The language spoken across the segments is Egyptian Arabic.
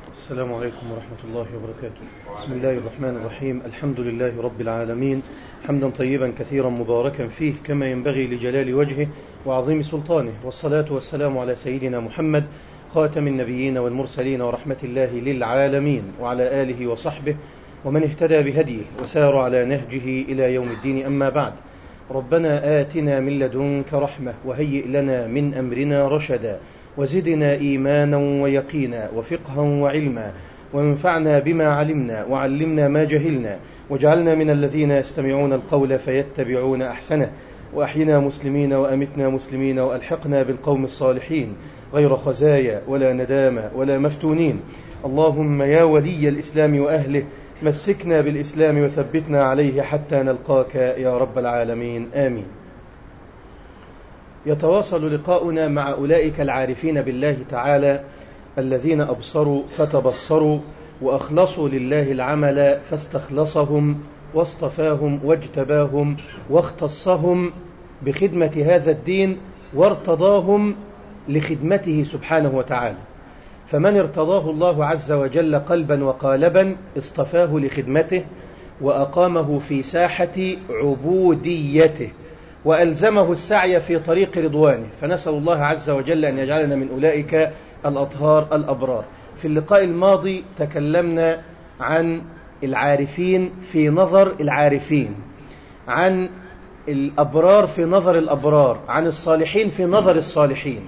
السلام عليكم ورحمة الله وبركاته بسم الله الرحمن الرحيم الحمد لله رب العالمين حمدا طيبا كثيرا مباركا فيه كما ينبغي لجلال وجهه وعظيم سلطانه والصلاة والسلام على سيدنا محمد خاتم النبيين والمرسلين ورحمة الله للعالمين وعلى آله وصحبه ومن اهتدى بهديه وسار على نهجه إلى يوم الدين أما بعد ربنا آتنا من لدنك رحمة وهيئ لنا من أمرنا رشدا وزدنا إيمانا ويقينا وفقها وعلما وانفعنا بما علمنا وعلمنا ما جهلنا واجعلنا من الذين يستمعون القول فيتبعون أحسنه وأحينا مسلمين وأمتنا مسلمين وألحقنا بالقوم الصالحين غير خزايا ولا ندامة ولا مفتونين اللهم يا ولي الإسلام وأهله مسكنا بالإسلام وثبتنا عليه حتى نلقاك يا رب العالمين آمين يتواصل لقاؤنا مع أولئك العارفين بالله تعالى الذين أبصروا فتبصروا وأخلصوا لله العمل فاستخلصهم واصطفاهم واجتباهم واختصهم بخدمة هذا الدين وارتضاهم لخدمته سبحانه وتعالى فمن ارتضاه الله عز وجل قلبا وقالبا اصطفاه لخدمته وأقامه في ساحة عبوديته وألزمه السعي في طريق رضوانه فنسأل الله عز وجل أن يجعلنا من أولئك الأطهار الأبرار في اللقاء الماضي تكلمنا عن العارفين في نظر العارفين عن الأبرار في نظر الأبرار عن الصالحين في نظر الصالحين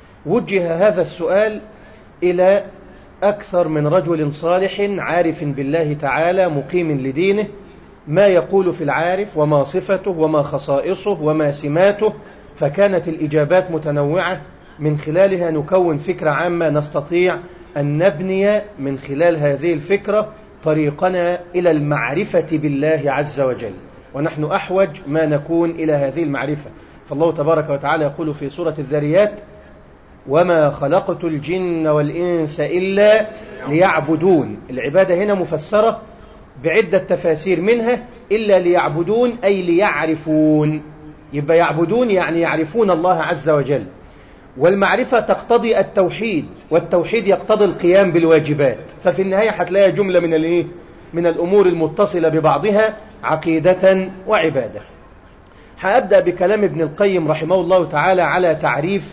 وجه هذا السؤال إلى أكثر من رجل صالح عارف بالله تعالى مقيم لدينه ما يقول في العارف وما صفته وما خصائصه وما سماته فكانت الإجابات متنوعة من خلالها نكون فكرة عامة نستطيع أن نبني من خلال هذه الفكرة طريقنا إلى المعرفة بالله عز وجل ونحن أحوج ما نكون إلى هذه المعرفة فالله تبارك وتعالى يقول في سورة الذريات وما خلقت الجن والإنس إلا ليعبدون العبادة هنا مفسرة بعدة تفاسير منها إلا ليعبدون أي ليعرفون يبقى يعبدون يعني يعرفون الله عز وجل والمعرفة تقتضي التوحيد والتوحيد يقتضي القيام بالواجبات ففي النهاية هتلاقي جملة من الايه من الأمور المتصلة ببعضها عقيدة وعبادة هأبدأ بكلام ابن القيم رحمه الله تعالى على تعريف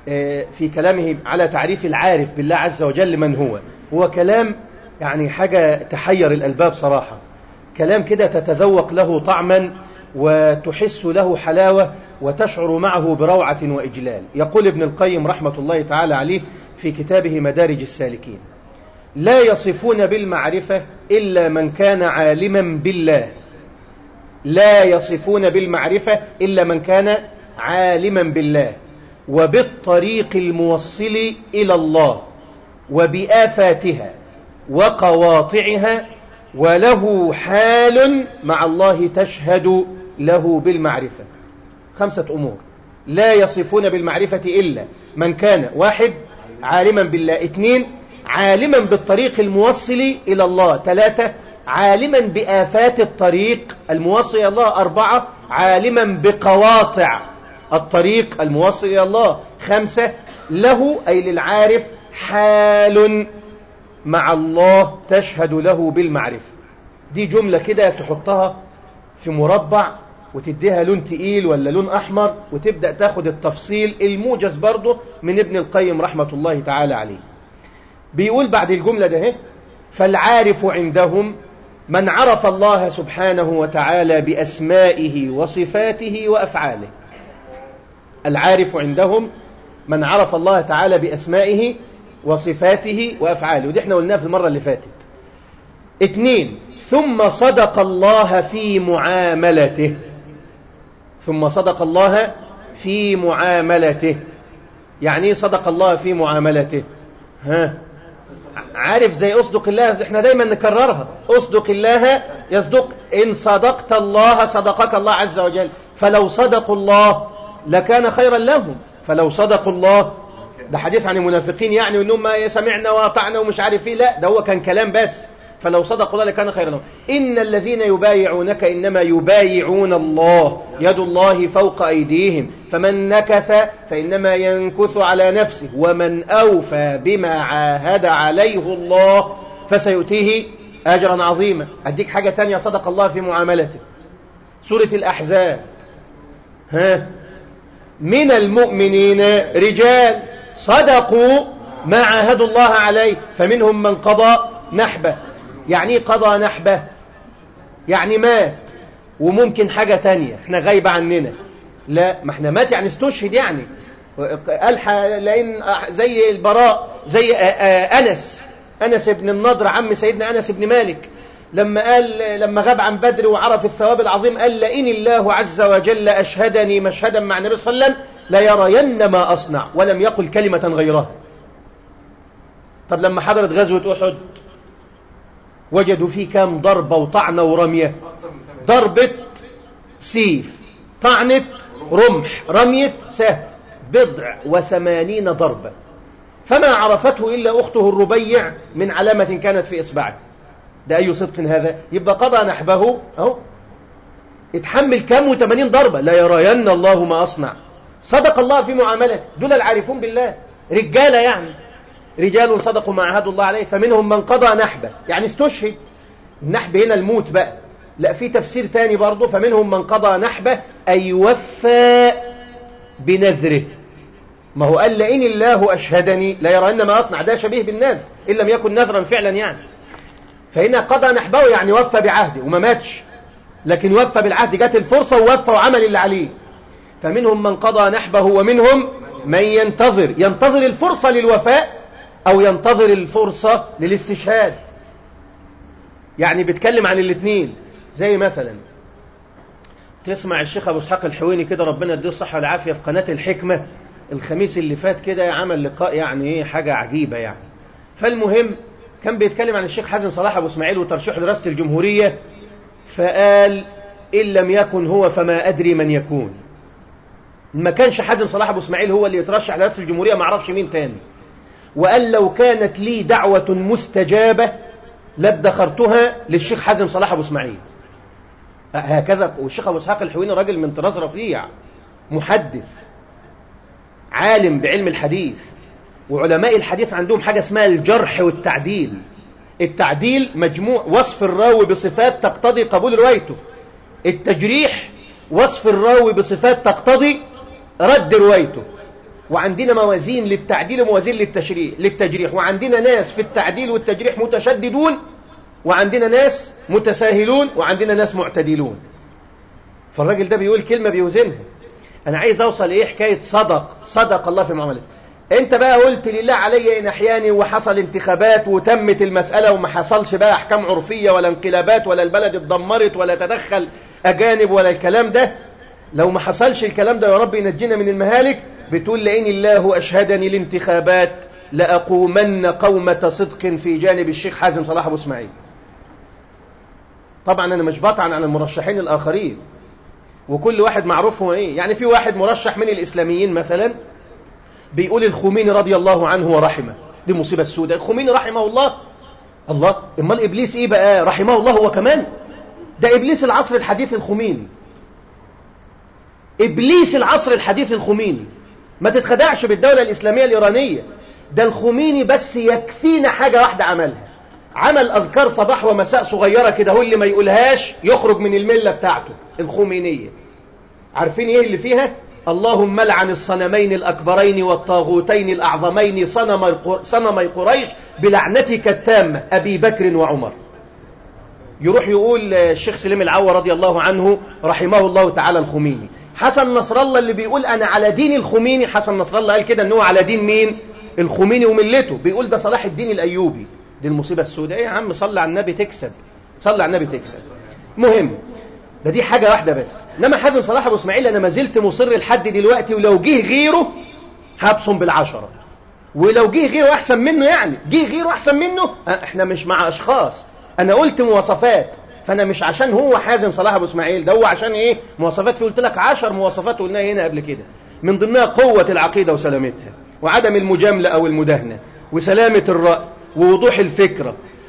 في كلامه على تعريف العارف بالله عز وجل من هو هو كلام يعني حاجة تحير الألباب صراحة كلام كده تتذوق له طعما وتحس له حلاوة وتشعر معه بروعة وإجلال يقول ابن القيم رحمة الله تعالى عليه في كتابه مدارج السالكين لا يصفون بالمعرفة إلا من كان عالما بالله لا يصفون بالمعرفة إلا من كان عالما بالله وبالطريق الموصل إلى الله وبآفاتها وقواطعها وله حال مع الله تشهد له بالمعرفة خمسة أمور لا يصفون بالمعرفة إلا من كان واحد عالما بالله اثنين عالما بالطريق الموصل إلى الله ثلاثة عالما بآفات الطريق الموصل إلى الله أربعة عالما بقواطع الطريق الموصل إلى الله خمسة له أي للعارف حال مع الله تشهد له بالمعرفة دي جملة كده تحطها في مربع وتديها لون تقيل ولا لون أحمر وتبدأ تاخد التفصيل الموجز برضه من ابن القيم رحمة الله تعالى عليه بيقول بعد الجملة ده فالعارف عندهم من عرف الله سبحانه وتعالى بأسمائه وصفاته وأفعاله العارف عندهم من عرف الله تعالى بأسمائه وصفاته وأفعاله ودي احنا قلناها في المرة اللي فاتت اثنين ثم صدق الله في معاملته ثم صدق الله في معاملته يعني ايه صدق الله في معاملته ها عارف زي أصدق الله احنا دايما نكررها أصدق الله يصدق إن صدقت الله صدقك الله عز وجل فلو صدقوا الله لكان خيرا لهم فلو صدقوا الله ده حديث عن المنافقين يعني انهم ما سمعنا واطعنا ومش عارف ايه لا ده هو كان كلام بس فلو صدقوا الله لكان خيرا لهم إن الذين يبايعونك إنما يبايعون الله يد الله فوق أيديهم فمن نكث فإنما ينكث على نفسه ومن أوفى بما عاهد عليه الله فسيؤتيه أجرا عظيما أديك حاجة تانية صدق الله في معاملته سورة الأحزاب ها من المؤمنين رجال صدقوا ما عاهدوا الله عليه فمنهم من قضى نحبه يعني ايه قضى نحبه يعني مات وممكن حاجة تانية احنا غايبة عننا لا ما احنا مات يعني استشهد يعني قال لأن زي البراء زي أنس أنس بن النضر عم سيدنا أنس بن مالك لما قال لما غاب عن بدر وعرف الثواب العظيم قال لئن الله عز وجل أشهدني مشهدا مع النبي صلى الله عليه وسلم ليرين ما أصنع ولم يقل كلمة غيرها طب لما حضرت غزوة أحد وجدوا فيه كام ضربة وطعنة ورمية ضربة سيف طعنة رمح رمية سهم بضع وثمانين ضربة فما عرفته إلا أخته الربيع من علامة كانت في إصبعه ده أي صدق هذا يبقى قضى نحبه أهو اتحمل كام وثمانين ضربة لا يرين الله ما أصنع صدق الله في معاملته دول العارفون بالله رجالة يعني رجال صدقوا ما عهدوا الله عليه فمنهم من قضى نحبه يعني استشهد النحب هنا الموت بقى لا في تفسير تاني برضه فمنهم من قضى نحبه أي وفى بنذره ما هو قال لئن الله أشهدني لا يرى أن ما أصنع ده شبيه بالنذر إن لم يكن نذرا فعلا يعني فهنا قضى نحبه يعني وفى بعهده وما ماتش لكن وفى بالعهد جات الفرصة ووفى وعمل اللي عليه فمنهم من قضى نحبه ومنهم من ينتظر ينتظر الفرصة للوفاء أو ينتظر الفرصة للاستشهاد يعني بيتكلم عن الاثنين زي مثلا تسمع الشيخ أبو اسحاق الحويني كده ربنا يديه الصحة والعافية في قناة الحكمة الخميس اللي فات كده عمل لقاء يعني ايه حاجة عجيبة يعني فالمهم كان بيتكلم عن الشيخ حازم صلاح أبو اسماعيل وترشيح دراسة الجمهورية فقال إن لم يكن هو فما أدري من يكون ما كانش حازم صلاح أبو اسماعيل هو اللي يترشح لرئاسة الجمهورية ما اعرفش مين تاني وقال لو كانت لي دعوة مستجابة لادخرتها للشيخ حازم صلاح أبو اسماعيل هكذا والشيخ أبو اسحاق الحويني راجل من طراز رفيع محدث عالم بعلم الحديث وعلماء الحديث عندهم حاجة اسمها الجرح والتعديل التعديل مجموع وصف الراوي بصفات تقتضي قبول روايته التجريح وصف الراوي بصفات تقتضي رد روايته وعندنا موازين للتعديل وموازين للتشريح للتجريح وعندنا ناس في التعديل والتجريح متشددون وعندنا ناس متساهلون وعندنا ناس معتدلون فالراجل ده بيقول كلمة بيوزنها أنا عايز أوصل إيه حكاية صدق صدق الله في معاملته أنت بقى قلت لله علي إن أحياني وحصل انتخابات وتمت المسألة وما حصلش بقى أحكام عرفية ولا انقلابات ولا البلد اتدمرت ولا تدخل أجانب ولا الكلام ده لو ما حصلش الكلام ده يا رب ينجينا من المهالك بتقول لئن الله أشهدني الانتخابات لأقومن قومة صدق في جانب الشيخ حازم صلاح أبو اسماعيل طبعا أنا مش بطعن عن المرشحين الآخرين وكل واحد معروف هو إيه يعني في واحد مرشح من الإسلاميين مثلا بيقول الخميني رضي الله عنه ورحمه دي مصيبة السوداء الخميني رحمه الله الله امال إبليس إيه بقى رحمه الله هو كمان ده إبليس العصر الحديث الخميني إبليس العصر الحديث الخميني ما تتخدعش بالدولة الإسلامية الإيرانية ده الخميني بس يكفينا حاجة واحدة عملها عمل أذكار صباح ومساء صغيرة كده هو اللي ما يقولهاش يخرج من الملة بتاعته الخمينية عارفين إيه اللي فيها اللهم لعن الصنمين الأكبرين والطاغوتين الأعظمين صنمي قريش بلعنتك التامة أبي بكر وعمر يروح يقول الشيخ سليم العوى رضي الله عنه رحمه الله تعالى الخميني حسن نصر الله اللي بيقول أنا على دين الخميني حسن نصر الله قال كده أنه على دين مين الخميني وملته بيقول ده صلاح الدين الأيوبي دي المصيبة السوداء يا عم صلى على النبي تكسب صلى على النبي تكسب مهم ده دي حاجة واحدة بس إنما حازم صلاح أبو إسماعيل أنا ما زلت مصر لحد دلوقتي ولو جه غيره هبصم بالعشرة ولو جه غيره أحسن منه يعني جه غيره أحسن منه إحنا مش مع أشخاص أنا قلت مواصفات فأنا مش عشان هو حازم صلاح أبو إسماعيل ده هو عشان إيه مواصفات في قلت لك عشر مواصفات قلناها هنا قبل كده من ضمنها قوة العقيدة وسلامتها وعدم المجاملة أو المداهنة وسلامة الرأي ووضوح الفكرة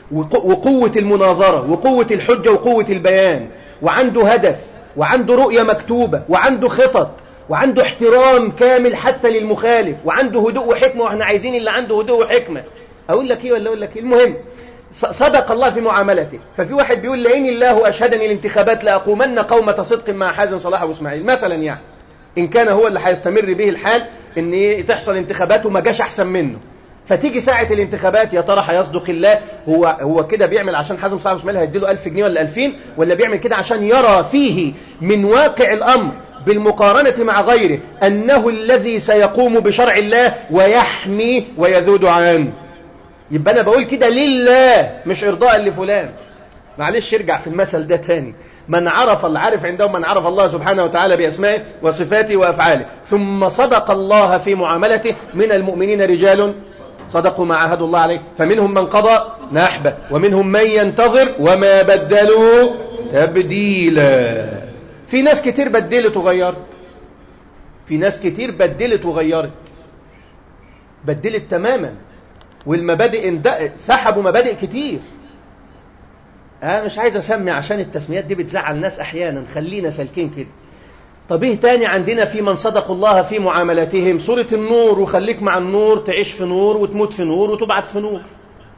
وقوة المناظرة وقوة الحجة وقوة البيان وعنده هدف وعنده رؤية مكتوبة وعنده خطط وعنده احترام كامل حتى للمخالف وعنده هدوء وحكمة واحنا عايزين اللي عنده هدوء وحكمة اقول لك ايه ولا اقول لك ايه المهم صدق الله في معاملته ففي واحد بيقول لئن الله اشهدني الانتخابات لاقومن قومة صدق مع حازم صلاح واسماعيل مثلا يعني ان كان هو اللي هيستمر به الحال ان إيه تحصل انتخابات وما جاش احسن منه فتيجي ساعة الانتخابات يا ترى هيصدق الله هو هو كده بيعمل عشان حازم صلاح واسماعيل هيديله 1000 جنيه ولا 2000 ولا بيعمل كده عشان يرى فيه من واقع الامر بالمقارنة مع غيره أنه الذي سيقوم بشرع الله ويحمي ويذود عنه يبقى أنا بقول كده لله مش إرضاء لفلان معلش ارجع في المثل ده تاني من عرف العارف عنده من عرف الله سبحانه وتعالى بأسمائه وصفاته وأفعاله ثم صدق الله في معاملته من المؤمنين رجال صدقوا ما عاهدوا الله عليه فمنهم من قضى نحبه ومنهم من ينتظر وما بدلوا تبديلا في ناس كتير بدلت وغيرت في ناس كتير بدلت وغيرت بدلت تماما والمبادئ سحبوا مبادئ كتير أنا مش عايز أسمي عشان التسميات دي بتزعل ناس أحيانا خلينا سالكين كده طب ايه تاني عندنا في من صدقوا الله في معاملاتهم سورة النور وخليك مع النور تعيش في نور وتموت في نور وتبعث في نور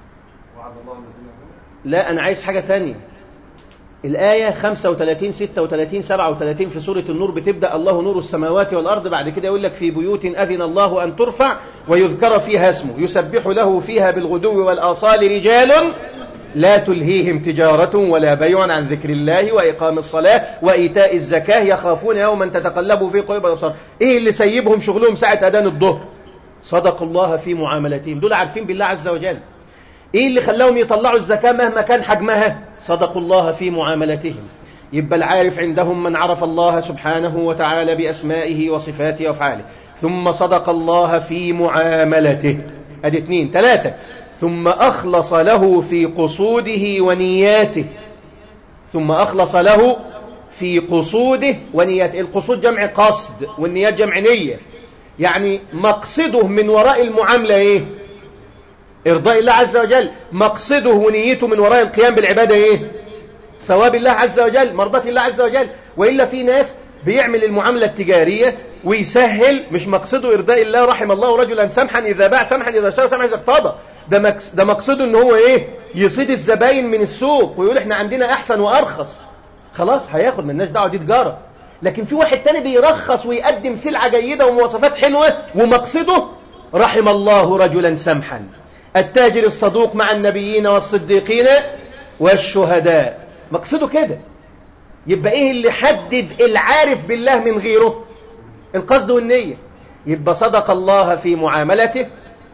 لا أنا عايز حاجة تانية الآية 35 36 37 في سورة النور بتبدأ الله نور السماوات والأرض بعد كده يقول لك في بيوت أذن الله أن ترفع ويذكر فيها اسمه يسبح له فيها بالغدو والآصال رجال لا تلهيهم تجارة ولا بيع عن ذكر الله وإقام الصلاة وإيتاء الزكاة يخافون يوما تتقلب في قلوب الأبصار إيه اللي سيبهم شغلهم ساعة أذان الظهر صدق الله في معاملتهم دول عارفين بالله عز وجل إيه اللي خلاهم يطلعوا الزكاة مهما كان حجمها صدقوا الله في معاملتهم يبقى العارف عندهم من عرف الله سبحانه وتعالى بأسمائه وصفاته وأفعاله ثم صدق الله في معاملته أدي اثنين ثلاثة ثم أخلص له في قصوده ونياته ثم أخلص له في قصوده ونياته القصود جمع قصد والنيات جمع نية يعني مقصده من وراء المعاملة إيه إرضاء الله عز وجل مقصده ونيته من وراء القيام بالعبادة إيه ثواب الله عز وجل مرضاة الله عز وجل وإلا في ناس بيعمل المعاملة التجارية ويسهل مش مقصده إرضاء الله رحم الله رجلا سمحا إذا باع سمحا إذا اشترى سمحا إذا اقتضى ده ده مقصده ان هو ايه يصيد الزباين من السوق ويقول احنا عندنا احسن وارخص خلاص هياخد مالناش دعوه دي تجاره لكن في واحد تاني بيرخص ويقدم سلعه جيده ومواصفات حلوه ومقصده رحم الله رجلا سمحا التاجر الصدوق مع النبيين والصديقين والشهداء مقصده كده يبقى ايه اللي حدد العارف بالله من غيره القصد والنيه يبقى صدق الله في معاملته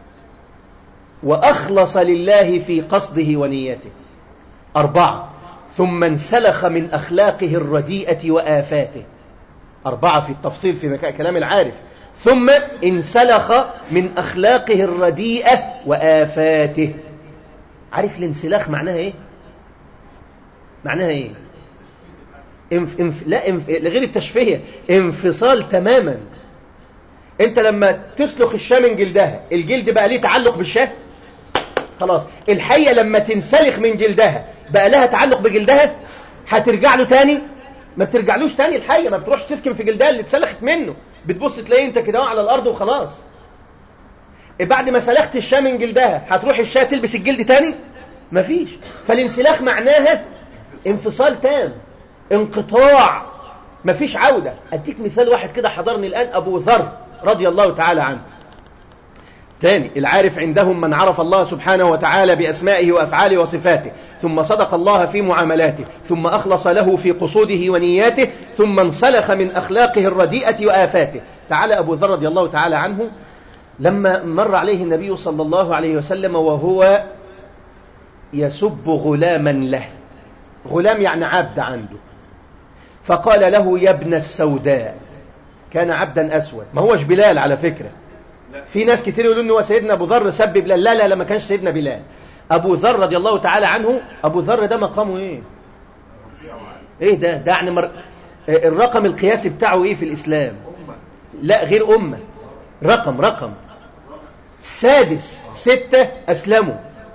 وأخلص لله في قصده ونيته أربعة ثم انسلخ من أخلاقه الرديئة وآفاته أربعة في التفصيل في كلام العارف ثم انسلخ من أخلاقه الرديئة وآفاته عارف الانسلاخ معناها إيه؟ معناها إيه؟ انف... انف... لا انف... لغير التشفية انفصال تماما انت لما تسلخ الشاة من جلدها الجلد بقى ليه تعلق بالشاة خلاص الحية لما تنسلخ من جلدها بقى لها تعلق بجلدها هترجع له تاني ما بترجعلوش تاني الحية ما بتروحش تسكن في جلدها اللي اتسلخت منه بتبص تلاقي انت كده على الارض وخلاص بعد ما سلخت الشاة من جلدها هتروح الشاة تلبس الجلد تاني مفيش فالانسلاخ معناها انفصال تام انقطاع مفيش عودة اديك مثال واحد كده حضرني الآن أبو ذر رضي الله تعالى عنه ثاني العارف عندهم من عرف الله سبحانه وتعالى بأسمائه وأفعاله وصفاته ثم صدق الله في معاملاته ثم أخلص له في قصوده ونياته ثم انسلخ من أخلاقه الرديئة وآفاته تعالى أبو ذر رضي الله تعالى عنه لما مر عليه النبي صلى الله عليه وسلم وهو يسب غلاما له غلام يعني عبد عنده فقال له يا ابن السوداء كان عبدا أسود ما هوش بلال على فكرة في ناس كتير يقولون ان هو سيدنا ابو ذر سب بلال لا لا لا ما كانش سيدنا بلال ابو ذر رضي الله تعالى عنه ابو ذر ده مقامه ايه ايه ده ده يعني مر... الرقم القياسي بتاعه ايه في الاسلام لا غير امه رقم رقم سادس ستة اسلموا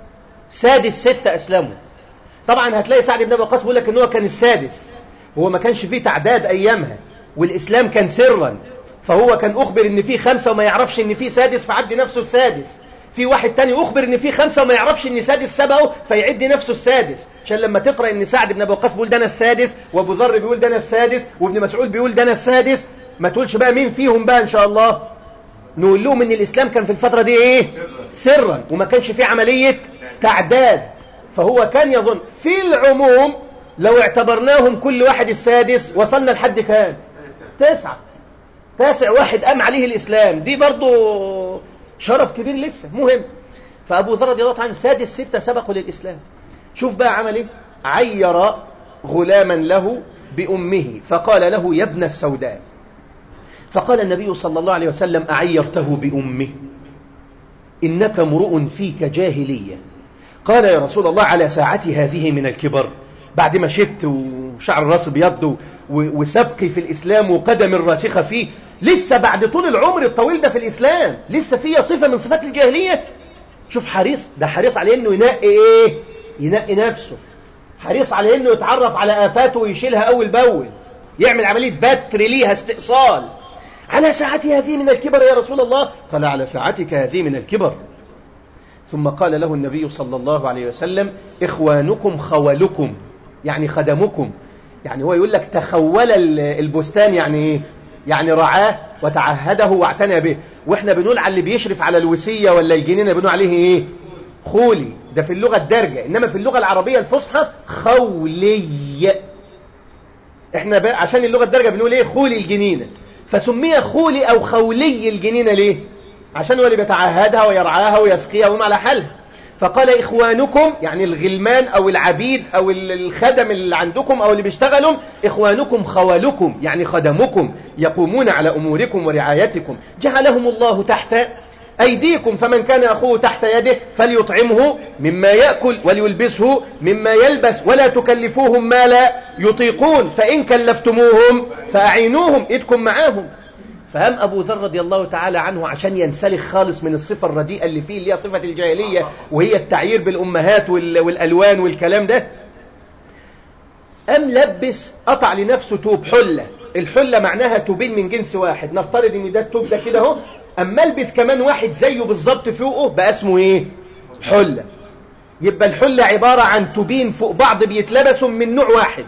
سادس ستة أسلموا طبعا هتلاقي سعد بن أبي وقاص بيقول لك إن هو كان السادس هو ما كانش فيه تعداد أيامها والإسلام كان سرا فهو كان أخبر إن فيه خمسة وما يعرفش إن فيه سادس فعد نفسه السادس في واحد تاني أخبر إن فيه خمسة وما يعرفش إن سادس سبقه فيعد نفسه السادس عشان لما تقرأ إن سعد بن أبي وقاص بيقول ده أنا السادس وأبو ذر بيقول ده أنا السادس وابن مسعود بيقول ده أنا السادس ما تقولش بقى مين فيهم بقى إن شاء الله نقول لهم إن الإسلام كان في الفترة دي إيه سرا وما كانش فيه عملية تعداد فهو كان يظن في العموم لو اعتبرناهم كل واحد السادس وصلنا لحد كام تسعة تاسع واحد قام عليه الإسلام دي برضو شرف كبير لسه مهم فأبو ذر رضي الله عنه سادس ستة سبقوا للإسلام شوف بقى عمل ايه عير غلاما له بأمه فقال له يا ابن السوداء فقال النبي صلى الله عليه وسلم أعيرته بأمه إنك امرؤ فيك جاهلية قال يا رسول الله على ساعتي هذه من الكبر بعد ما شبت وشعر الراس بيض وسبقي في الإسلام وقدم الراسخة فيه لسه بعد طول العمر الطويل ده في الإسلام لسه فيه صفة من صفات الجاهلية شوف حريص ده حريص على إنه ينقي إيه ينقي نفسه حريص على إنه يتعرف على آفاته ويشيلها أول بأول يعمل عملية بتر ليها استئصال على ساعتي هذه من الكبر يا رسول الله قال على ساعتك هذه من الكبر ثم قال له النبي صلى الله عليه وسلم إخوانكم خولكم يعني خدمكم يعني هو يقول لك تخول البستان يعني ايه يعني رعاه وتعهده واعتنى به واحنا بنقول على اللي بيشرف على الوسية ولا الجنينة بنقول عليه ايه خولي ده في اللغة الدارجة انما في اللغة العربية الفصحى خولي احنا ب... عشان اللغة الدارجة بنقول ايه خولي الجنينة فسمي خولي او خولي الجنينة ليه عشان هو اللي بيتعهدها ويرعاها ويسقيها وهم على حالها فقال إخوانكم يعني الغلمان أو العبيد أو الخدم اللي عندكم أو اللي بيشتغلوا إخوانكم خوالكم يعني خدمكم يقومون على أموركم ورعايتكم جعلهم الله تحت أيديكم فمن كان أخوه تحت يده فليطعمه مما يأكل وليلبسه مما يلبس ولا تكلفوهم ما لا يطيقون فإن كلفتموهم فأعينوهم إدكم معاهم فهم أبو ذر رضي الله تعالى عنه عشان ينسلخ خالص من الصفة الرديئة اللي فيه اللي هي صفة الجاهلية وهي التعيير بالأمهات والألوان والكلام ده أم لبس قطع لنفسه توب حلة الحلة معناها توبين من جنس واحد نفترض ان ده التوب ده كده اهو اما البس كمان واحد زيه بالظبط فوقه بقى اسمه ايه حلة يبقى الحلة عبارة عن توبين فوق بعض بيتلبسوا من نوع واحد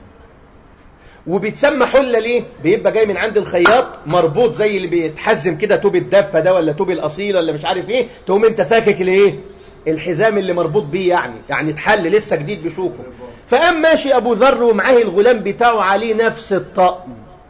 وبيتسمى حلة ليه بيبقى جاي من عند الخياط مربوط زي اللي بيتحزم كده توب الدفة ده ولا توب الأصيل ولا مش عارف ايه تقوم انت فاكك الايه الحزام اللي مربوط بيه يعني يعني اتحل لسه جديد بشوكه فقام ماشي ابو ذر ومعاه الغلام بتاعه عليه نفس الطقم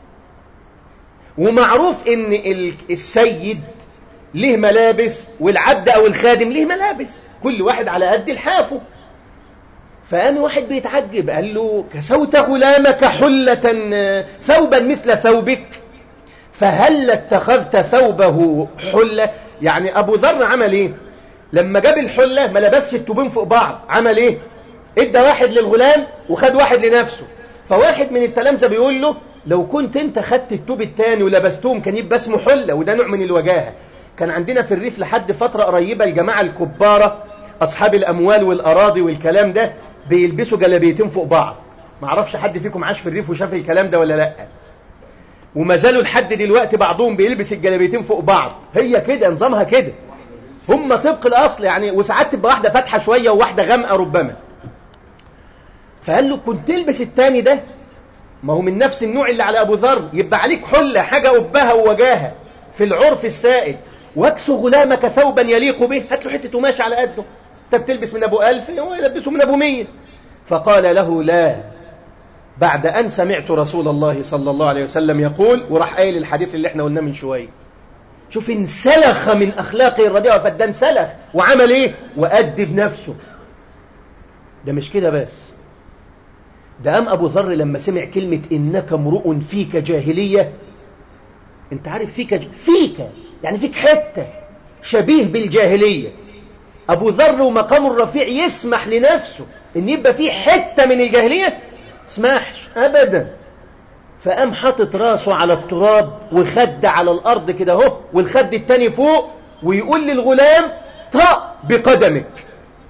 ومعروف ان السيد ليه ملابس والعبد او الخادم ليه ملابس كل واحد على قد لحافه فأنا واحد بيتعجب قال له كسوت غلامك حلة ثوبا مثل ثوبك فهل اتخذت ثوبه حلة يعني أبو ذر عمل إيه لما جاب الحلة ما لبسش التوبين فوق بعض عمل إيه ادى واحد للغلام وخد واحد لنفسه فواحد من التلامذة بيقول له لو كنت انت خدت التوب التاني ولبستهم كان يبقى اسمه حلة وده نوع من الوجاهة كان عندنا في الريف لحد فترة قريبة الجماعة الكبارة أصحاب الأموال والأراضي والكلام ده بيلبسوا جلابيتين فوق بعض ما اعرفش حد فيكم عاش في الريف وشاف الكلام ده ولا لا وما زالوا لحد دلوقتي بعضهم بيلبس الجلابيتين فوق بعض هي كده نظامها كده هم طبق الاصل يعني وساعات تبقى واحده فاتحه شويه وواحده غامقه ربما فقال له كنت تلبس التاني ده ما هو من نفس النوع اللي على ابو ذر يبقى عليك حله حاجه قبها ووجاهه في العرف السائد واكسو غلامك ثوبا يليق به هات له حته قماش على قده انت بتلبس من ابو ألف هو يلبسه من ابو مية فقال له لا بعد أن سمعت رسول الله صلى الله عليه وسلم يقول وراح قايل الحديث اللي احنا قلناه من شوية شوف انسلخ من أخلاقه الرديئة فده انسلخ وعمل ايه وأدب نفسه ده مش كده بس ده قام أبو ذر لما سمع كلمة إنك امرؤ فيك جاهلية انت عارف فيك ج... فيك يعني فيك حتة شبيه بالجاهلية أبو ذر ومقامه الرفيع يسمح لنفسه إن يبقى فيه حتة من الجاهلية اسمحش أبدا فقام حاطط راسه على التراب وخد على الأرض كده اهو والخد التاني فوق ويقول للغلام طأ بقدمك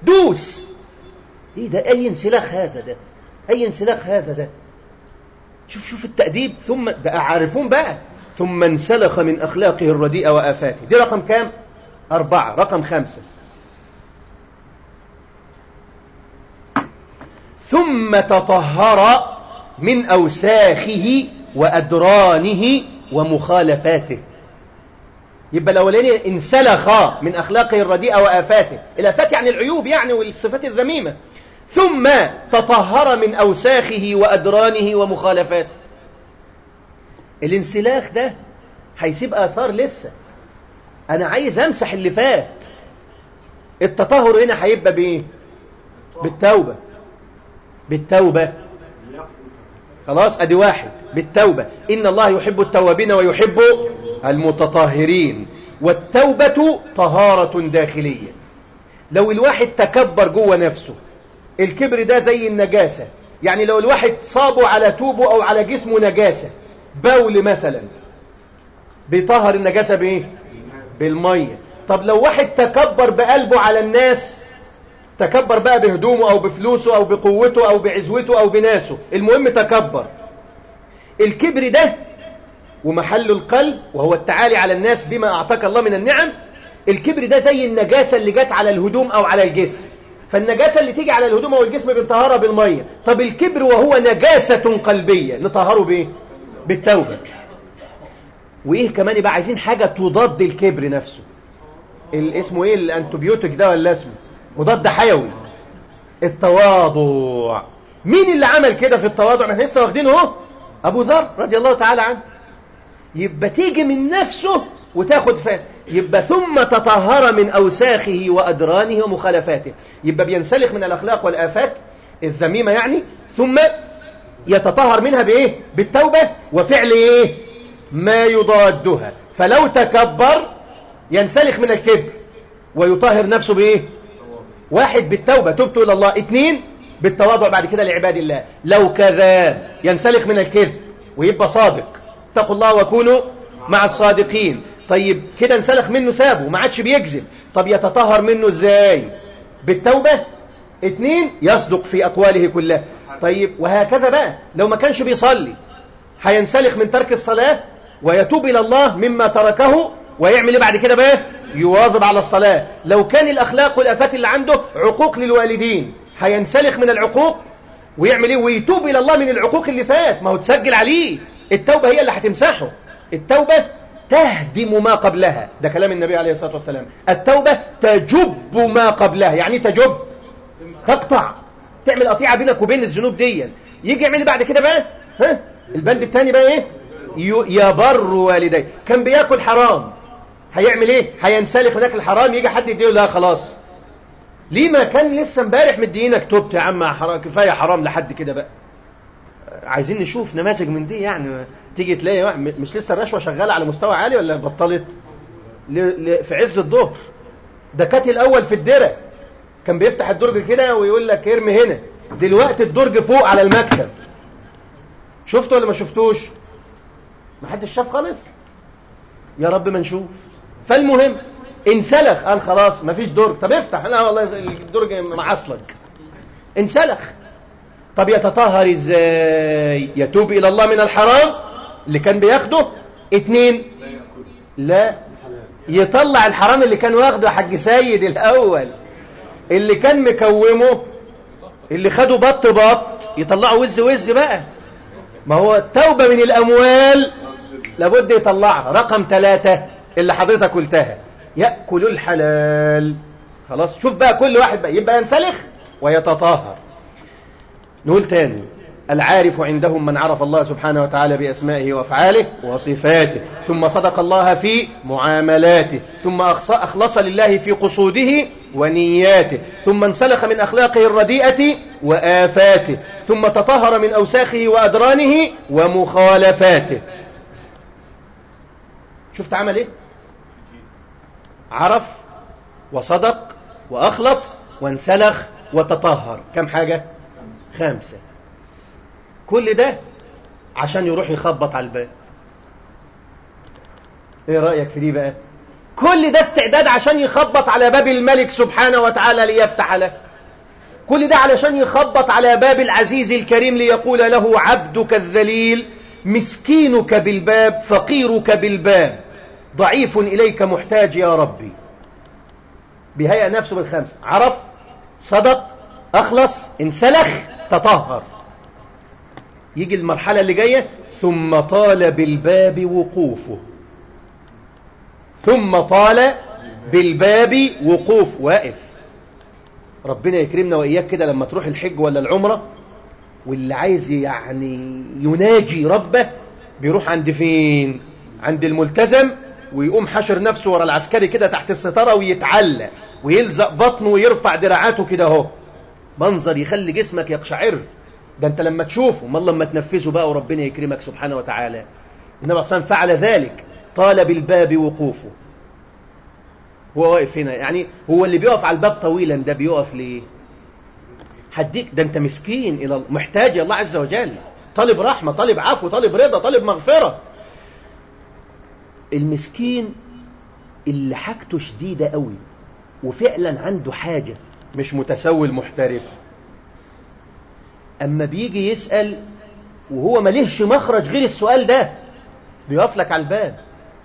دوس ايه ده اي انسلاخ هذا ده اي انسلاخ هذا ده شوف شوف التأديب ثم ده عارفون بقى ثم انسلخ من أخلاقه الرديئة وآفاته دي رقم كام أربعة رقم خمسة ثم تطهر من أوساخه وأدرانه ومخالفاته يبقى الأولاني انسلخ من أخلاقه الرديئة وآفاته الآفات يعني العيوب يعني والصفات الذميمة ثم تطهر من أوساخه وأدرانه ومخالفاته الانسلاخ ده هيسيب آثار لسه أنا عايز أمسح اللي فات التطهر هنا هيبقى بإيه بالتوبة بالتوبة خلاص أدي واحد بالتوبة إن الله يحب التوابين ويحب المتطهرين والتوبة طهارة داخلية لو الواحد تكبر جوه نفسه الكبر ده زي النجاسة يعني لو الواحد صابه على توبه أو على جسمه نجاسة بول مثلا بيطهر النجاسة بإيه؟ بالمية طب لو واحد تكبر بقلبه على الناس تكبر بقى بهدومه أو بفلوسه أو بقوته أو بعزوته أو بناسه المهم تكبر الكبر ده ومحل القلب وهو التعالي على الناس بما أعطاك الله من النعم الكبر ده زي النجاسة اللي جت على الهدوم أو على الجسم فالنجاسة اللي تيجي على الهدوم أو الجسم بنطهرها بالمية طب الكبر وهو نجاسة قلبية نطهره بإيه؟ بالتوبة وإيه كمان يبقى عايزين حاجة تضاد الكبر نفسه اسمه إيه الأنتوبيوتيك ده ولا اسمه مضاد حيوي التواضع مين اللي عمل كده في التواضع احنا لسه واخدينه اهو ابو ذر رضي الله تعالى عنه يبقى تيجي من نفسه وتاخد فات يبقى ثم تطهر من أوساخه وأدرانه ومخالفاته يبقى بينسلخ من الأخلاق والآفات الذميمة يعني ثم يتطهر منها بإيه بالتوبة وفعل إيه ما يضادها فلو تكبر ينسلخ من الكبر ويطهر نفسه بإيه واحد بالتوبة تبت إلى الله اثنين بالتواضع بعد كده لعباد الله لو كذا ينسلخ من الكذب ويبقى صادق اتقوا الله وكونوا مع الصادقين طيب كده انسلخ منه سابه ما عادش بيكذب طب يتطهر منه ازاي بالتوبة اتنين يصدق في أقواله كلها طيب وهكذا بقى لو ما كانش بيصلي هينسلخ من ترك الصلاة ويتوب إلى الله مما تركه ويعمل ايه بعد كده بقى يواظب على الصلاة لو كان الأخلاق والآفات اللي عنده عقوق للوالدين هينسلخ من العقوق ويعمل ايه ويتوب إلى الله من العقوق اللي فات ما هو تسجل عليه التوبة هي اللي هتمسحه التوبة تهدم ما قبلها ده كلام النبي عليه الصلاة والسلام التوبة تجب ما قبلها يعني تجب تقطع تعمل قطيعة بينك وبين الذنوب دي يجي يعمل بعد كده بقى ها البند الثاني بقى ايه يبر والديه كان بياكل حرام هيعمل ايه هينسلخ هناك الحرام يجي حد يديه لا خلاص ليه ما كان لسه امبارح مدينك توبت يا عم حرام كفايه حرام لحد كده بقى عايزين نشوف نماذج من دي يعني تيجي تلاقي واحد مش لسه الرشوه شغاله على مستوى عالي ولا بطلت في عز الظهر ده كانت الاول في الدرة كان بيفتح الدرج كده ويقول لك ارمي هنا دلوقتي الدرج فوق على المكتب شفته ولا ما شفتوش ما حدش شاف خالص يا رب ما نشوف فالمهم انسلخ قال خلاص ما فيش درج طب افتح لا والله الدرج معصلك انسلخ طب يتطهر ازاي يتوب الى الله من الحرام اللي كان بياخده اتنين لا يطلع الحرام اللي كان واخده حج سيد الاول اللي كان مكومه اللي خده بط بط يطلعه وز وز بقى ما هو التوبة من الأموال لابد يطلعها رقم ثلاثة اللي حضرتك قلتها يأكل الحلال خلاص شوف بقى كل واحد بقى يبقى ينسلخ ويتطهر نقول تاني العارف عندهم من عرف الله سبحانه وتعالى بأسمائه وأفعاله وصفاته ثم صدق الله في معاملاته ثم أخلص لله في قصوده ونياته ثم انسلخ من أخلاقه الرديئة وآفاته ثم تطهر من أوساخه وأدرانه ومخالفاته شفت عمل إيه عرف وصدق وأخلص وانسلخ وتطهر كم حاجة خمسة كل ده عشان يروح يخبط على الباب ايه رأيك في دي بقى كل ده استعداد عشان يخبط على باب الملك سبحانه وتعالى ليفتح له كل ده علشان يخبط على باب العزيز الكريم ليقول له عبدك الذليل مسكينك بالباب فقيرك بالباب ضعيف إليك محتاج يا ربي بهيئة نفسه بالخمس عرف صدق أخلص انسلخ تطهر يجي المرحلة اللي جاية ثم طال بالباب وقوفه ثم طال بالباب وقوف واقف ربنا يكرمنا وإياك كده لما تروح الحج ولا العمرة واللي عايز يعني يناجي ربه بيروح عند فين عند الملتزم ويقوم حشر نفسه ورا العسكري كده تحت الستارة ويتعلق ويلزق بطنه ويرفع دراعاته كده اهو منظر يخلي جسمك يقشعر ده انت لما تشوفه ما لما تنفذه بقى وربنا يكرمك سبحانه وتعالى النبي صلى الله فعل ذلك طال بالباب وقوفه هو واقف هنا يعني هو اللي بيقف على الباب طويلا ده بيقف ليه هديك ده انت مسكين الى محتاج الله عز وجل طالب رحمه طالب عفو طالب رضا طالب مغفره المسكين اللي حاجته شديده قوي وفعلا عنده حاجه مش متسول محترف اما بيجي يسال وهو ملهش مخرج غير السؤال ده بيقف لك على الباب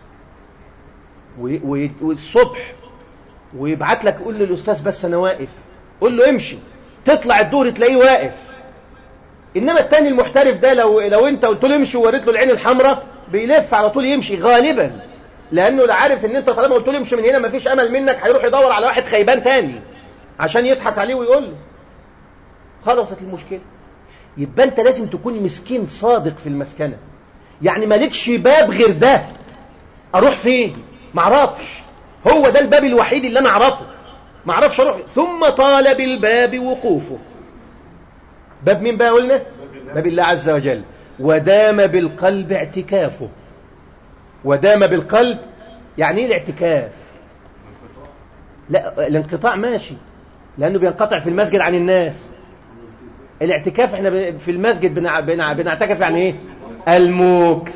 والصبح ويبعت لك قول للاستاذ بس انا واقف قول له امشي تطلع الدور تلاقيه واقف انما التاني المحترف ده لو لو انت قلت له امشي ووريت له العين الحمراء بيلف على طول يمشي غالبا لانه لا عارف ان انت طالما قلت له امشي من هنا مفيش امل منك هيروح يدور على واحد خيبان تاني عشان يضحك عليه ويقول له خلصت المشكله يبقى انت لازم تكون مسكين صادق في المسكنه يعني مالكش باب غير ده اروح فين معرفش هو ده الباب الوحيد اللي انا اعرفه ما اعرفش اروح ثم طال بالباب وقوفه باب مين بقى قلنا باب الله عز وجل ودام بالقلب اعتكافه ودام بالقلب يعني ايه الاعتكاف لا الانقطاع ماشي لانه بينقطع في المسجد عن الناس الاعتكاف احنا في المسجد بنع... بنع... بنعتكف يعني ايه المكث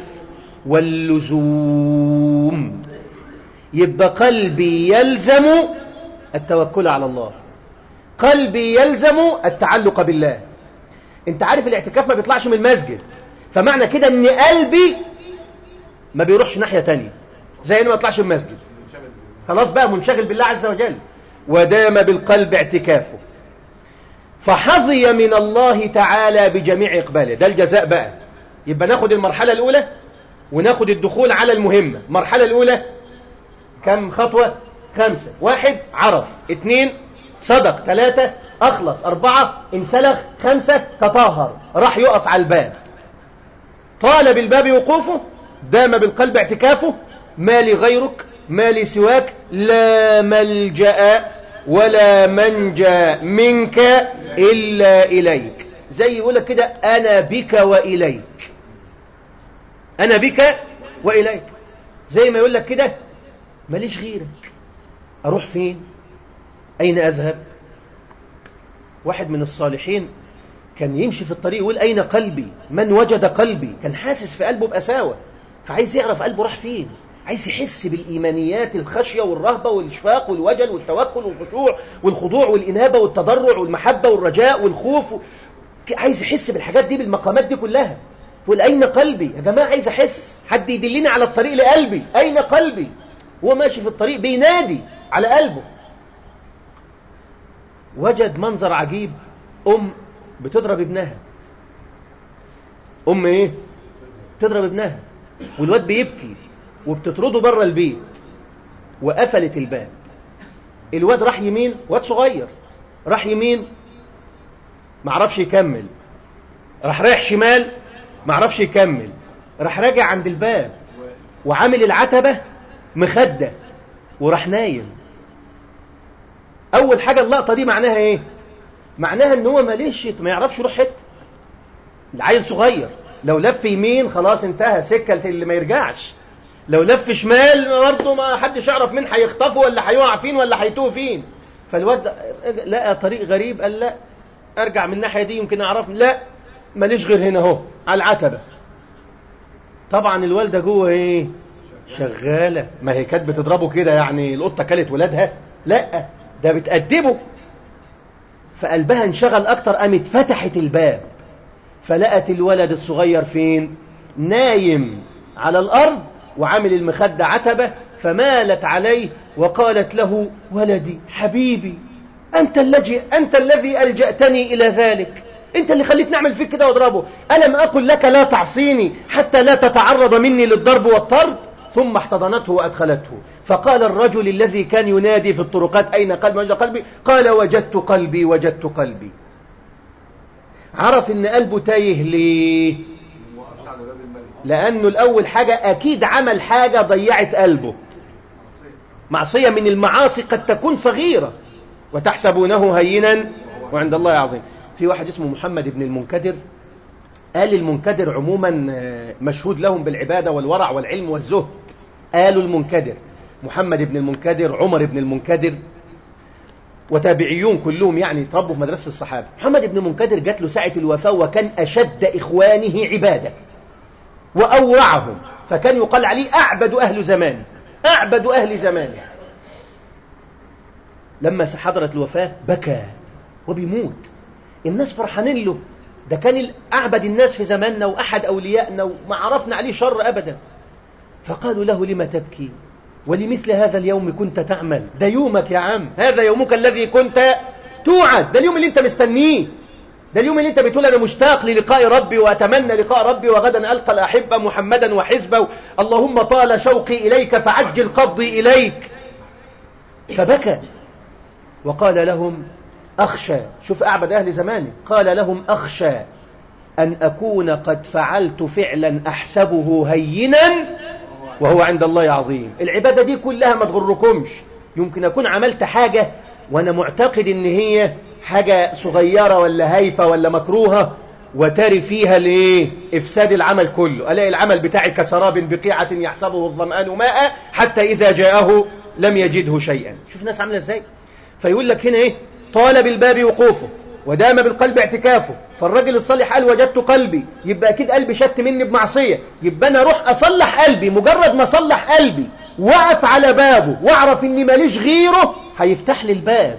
واللزوم يبقى قلبي يلزم التوكل على الله قلبي يلزم التعلق بالله انت عارف الاعتكاف ما بيطلعش من المسجد فمعنى كده ان قلبي ما بيروحش ناحية تانية زي انه ما يطلعش من المسجد خلاص بقى منشغل بالله عز وجل ودام بالقلب اعتكافه فحظي من الله تعالى بجميع إقباله ده الجزاء بقى يبقى ناخد المرحلة الأولى وناخد الدخول على المهمة المرحلة الأولى كم خطوة خمسة واحد عرف اثنين صدق ثلاثة أخلص أربعة انسلخ خمسة تطهر راح يقف على الباب طال بالباب وقوفه دام بالقلب اعتكافه ما لي غيرك ما لي سواك لا ملجأ ولا منجى منك إلا إليك زي يقول لك كده أنا بك وإليك أنا بك وإليك زي ما يقول لك كده ماليش غيرك أروح فين أين أذهب واحد من الصالحين كان يمشي في الطريق يقول أين قلبي من وجد قلبي كان حاسس في قلبه بأساوة فعايز يعرف قلبه راح فين عايز يحس بالإيمانيات الخشية والرهبة والإشفاق والوجل والتوكل والخشوع والخضوع والإنابة والتضرع والمحبة والرجاء والخوف عايز يحس بالحاجات دي بالمقامات دي كلها يقول أين قلبي يا جماعة عايز أحس حد يدلني على الطريق لقلبي أين قلبي هو ماشي في الطريق بينادي على قلبه وجد منظر عجيب أم بتضرب ابنها أم إيه تضرب ابنها والواد بيبكي وبتطرده بره البيت وقفلت الباب الواد راح يمين واد صغير راح يمين معرفش يكمل راح رايح شمال معرفش يكمل راح راجع عند الباب وعامل العتبة مخدة وراح نايم أول حاجة اللقطة دي معناها إيه معناها إن هو ماليش ما يعرفش يروح حتة العيل صغير لو لف يمين خلاص انتهى سكة اللي ما يرجعش لو لف شمال برضه ما حدش يعرف مين هيخطفه ولا هيقع فين ولا هيتوه فين فالواد لقى طريق غريب قال لا ارجع من الناحيه دي يمكن اعرف لا ماليش غير هنا اهو على العتبه طبعا الوالده جوه ايه شغالة ما هي كانت بتضربه كده يعني القطة كلت ولادها لا ده بتأدبه فقلبها انشغل أكتر قامت فتحت الباب فلقت الولد الصغير فين نايم على الأرض وعامل المخدة عتبة فمالت عليه وقالت له ولدي حبيبي أنت الذي أنت الذي ألجأتني إلى ذلك أنت اللي خليتني أعمل فيك كده واضربه ألم أقل لك لا تعصيني حتى لا تتعرض مني للضرب والطرد ثم احتضنته وأدخلته فقال الرجل الذي كان ينادي في الطرقات أين قلبي وجد قلبي قال وجدت قلبي وجدت قلبي عرف ان قلبه تايه ليه لأنه الأول حاجة أكيد عمل حاجة ضيعت قلبه معصية من المعاصي قد تكون صغيرة وتحسبونه هينا وعند الله عظيم في واحد اسمه محمد بن المنكدر قال المنكدر عموما مشهود لهم بالعبادة والورع والعلم والزهد قالوا المنكدر محمد بن المنكدر عمر بن المنكدر وتابعيون كلهم يعني تربوا في مدرسة الصحابة محمد بن المنكدر جات له ساعة الوفاة وكان أشد إخوانه عبادة وأورعهم فكان يقال عليه أعبد أهل زمانه أعبد أهل زمانه لما حضرت الوفاة بكى وبيموت الناس فرحانين له ده كان أعبد الناس في زماننا وأحد أوليائنا وما عرفنا عليه شر أبدا فقالوا له لما تبكي ولمثل هذا اليوم كنت تعمل ده يومك يا عم هذا يومك الذي كنت توعد ده اليوم اللي انت مستنيه ده اليوم اللي انت بتقول انا مشتاق للقاء ربي واتمنى لقاء ربي وغدا القى الاحبه محمدا وحزبه اللهم طال شوقي اليك فعجل قبضي اليك فبكى وقال لهم اخشى شوف اعبد اهل زماني قال لهم اخشى ان اكون قد فعلت فعلا احسبه هينا وهو عند الله عظيم العباده دي كلها ما تغركمش يمكن اكون عملت حاجه وانا معتقد ان هي حاجة صغيرة ولا هايفة ولا مكروهة وتري فيها الايه افساد العمل كله الاقي العمل بتاعي كسراب بقيعة يحسبه الظمآن ماء حتى اذا جاءه لم يجده شيئا شوف الناس عامله ازاي فيقول لك هنا ايه طال بالباب وقوفه ودام بالقلب اعتكافه فالراجل الصالح قال وجدت قلبي يبقى اكيد قلبي شت مني بمعصية يبقى انا اروح اصلح قلبي مجرد ما اصلح قلبي واقف على بابه واعرف اني ماليش غيره هيفتح لي الباب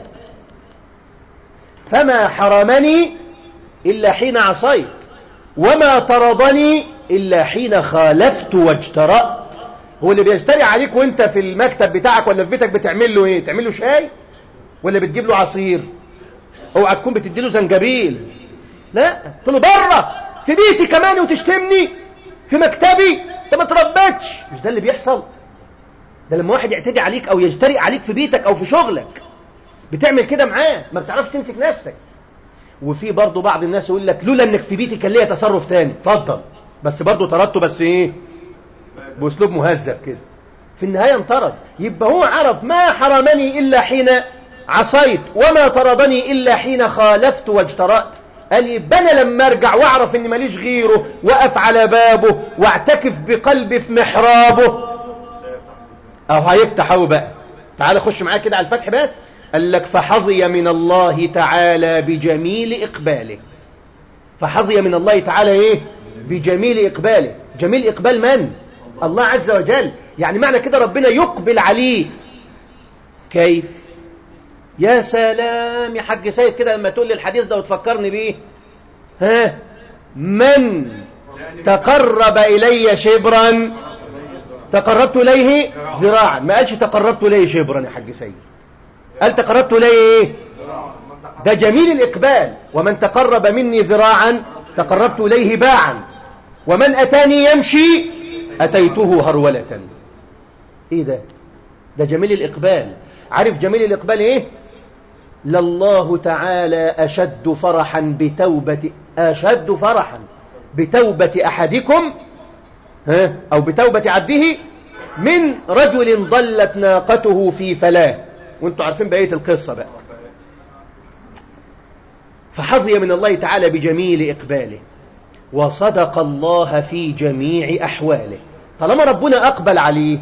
فما حرمني إلا حين عصيت وما طردني إلا حين خالفت واجترأت هو اللي بيجتري عليك وانت في المكتب بتاعك ولا في بيتك بتعمل له ايه تعمل له شاي ولا بتجيب له عصير اوعى تكون بتدي له زنجبيل لا قلت له بره في بيتي كمان وتشتمني في مكتبي انت ما تربتش مش ده اللي بيحصل ده لما واحد يعتدي عليك او يجترئ عليك في بيتك او في شغلك بتعمل كده معاه ما بتعرفش تمسك نفسك وفي برضه بعض الناس يقول لك لولا انك في بيتي كان ليا تصرف تاني اتفضل بس برضه طردته بس ايه باسلوب مهذب كده في النهايه انطرد يبقى هو عرف ما حرمني الا حين عصيت وما طردني الا حين خالفت واجترأت قال يبقى انا لما ارجع واعرف اني ماليش غيره واقف على بابه واعتكف بقلبي في محرابه او هيفتح هو بقى تعال خش معايا كده على الفتح بقى قال لك فحظي من الله تعالى بجميل إقباله فحظي من الله تعالى إيه بجميل إقباله جميل إقبال من الله عز وجل يعني معنى كده ربنا يقبل عليه كيف يا سلام يا حاج سيد كده لما تقول لي الحديث ده وتفكرني بيه ها من تقرب إلي شبرا تقربت إليه ذراعا ما قالش تقربت إليه شبرا يا حاج سيد قال تقربت إليه إيه ده جميل الإقبال ومن تقرب مني ذراعا تقربت إليه باعا ومن أتاني يمشي أتيته هرولة إيه ده ده جميل الإقبال عارف جميل الإقبال إيه لله تعالى أشد فرحا بتوبة أشد فرحا بتوبة أحدكم ها أو بتوبة عبده من رجل ضلت ناقته في فلاه وانتوا عارفين بقية القصة بقى فحظي من الله تعالى بجميل إقباله وصدق الله في جميع أحواله طالما ربنا أقبل عليه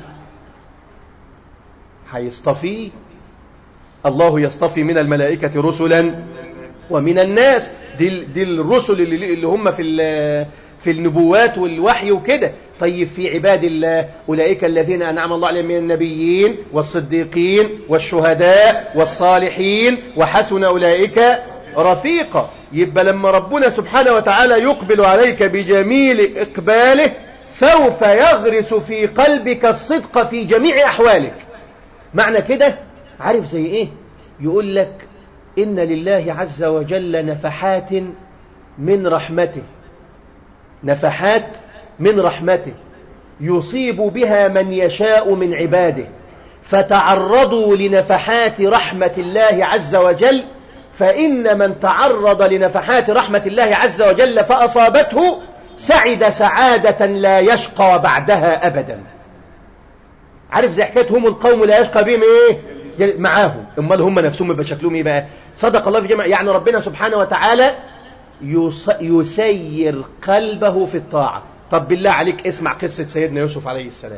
هيصطفيه الله يصطفي من الملائكة رسلا ومن الناس دي, دي الرسل اللي, اللي هم في في النبوات والوحي وكده طيب في عباد الله أولئك الذين أنعم الله عليهم من النبيين والصديقين والشهداء والصالحين وحسن أولئك رفيقا يبقى لما ربنا سبحانه وتعالى يقبل عليك بجميل إقباله سوف يغرس في قلبك الصدق في جميع أحوالك معنى كده عارف زي إيه يقول لك إن لله عز وجل نفحات من رحمته نفحات من رحمته يصيب بها من يشاء من عباده فتعرضوا لنفحات رحمة الله عز وجل فإن من تعرض لنفحات رحمة الله عز وجل فأصابته سعد سعادة لا يشقى بعدها أبدا عارف زي حكاية هم القوم لا يشقى بهم إيه معاهم امال هم نفسهم يبقى شكلهم ايه بقى صدق الله في جمع يعني ربنا سبحانه وتعالى يسير قلبه في الطاعة طب بالله عليك اسمع قصة سيدنا يوسف عليه السلام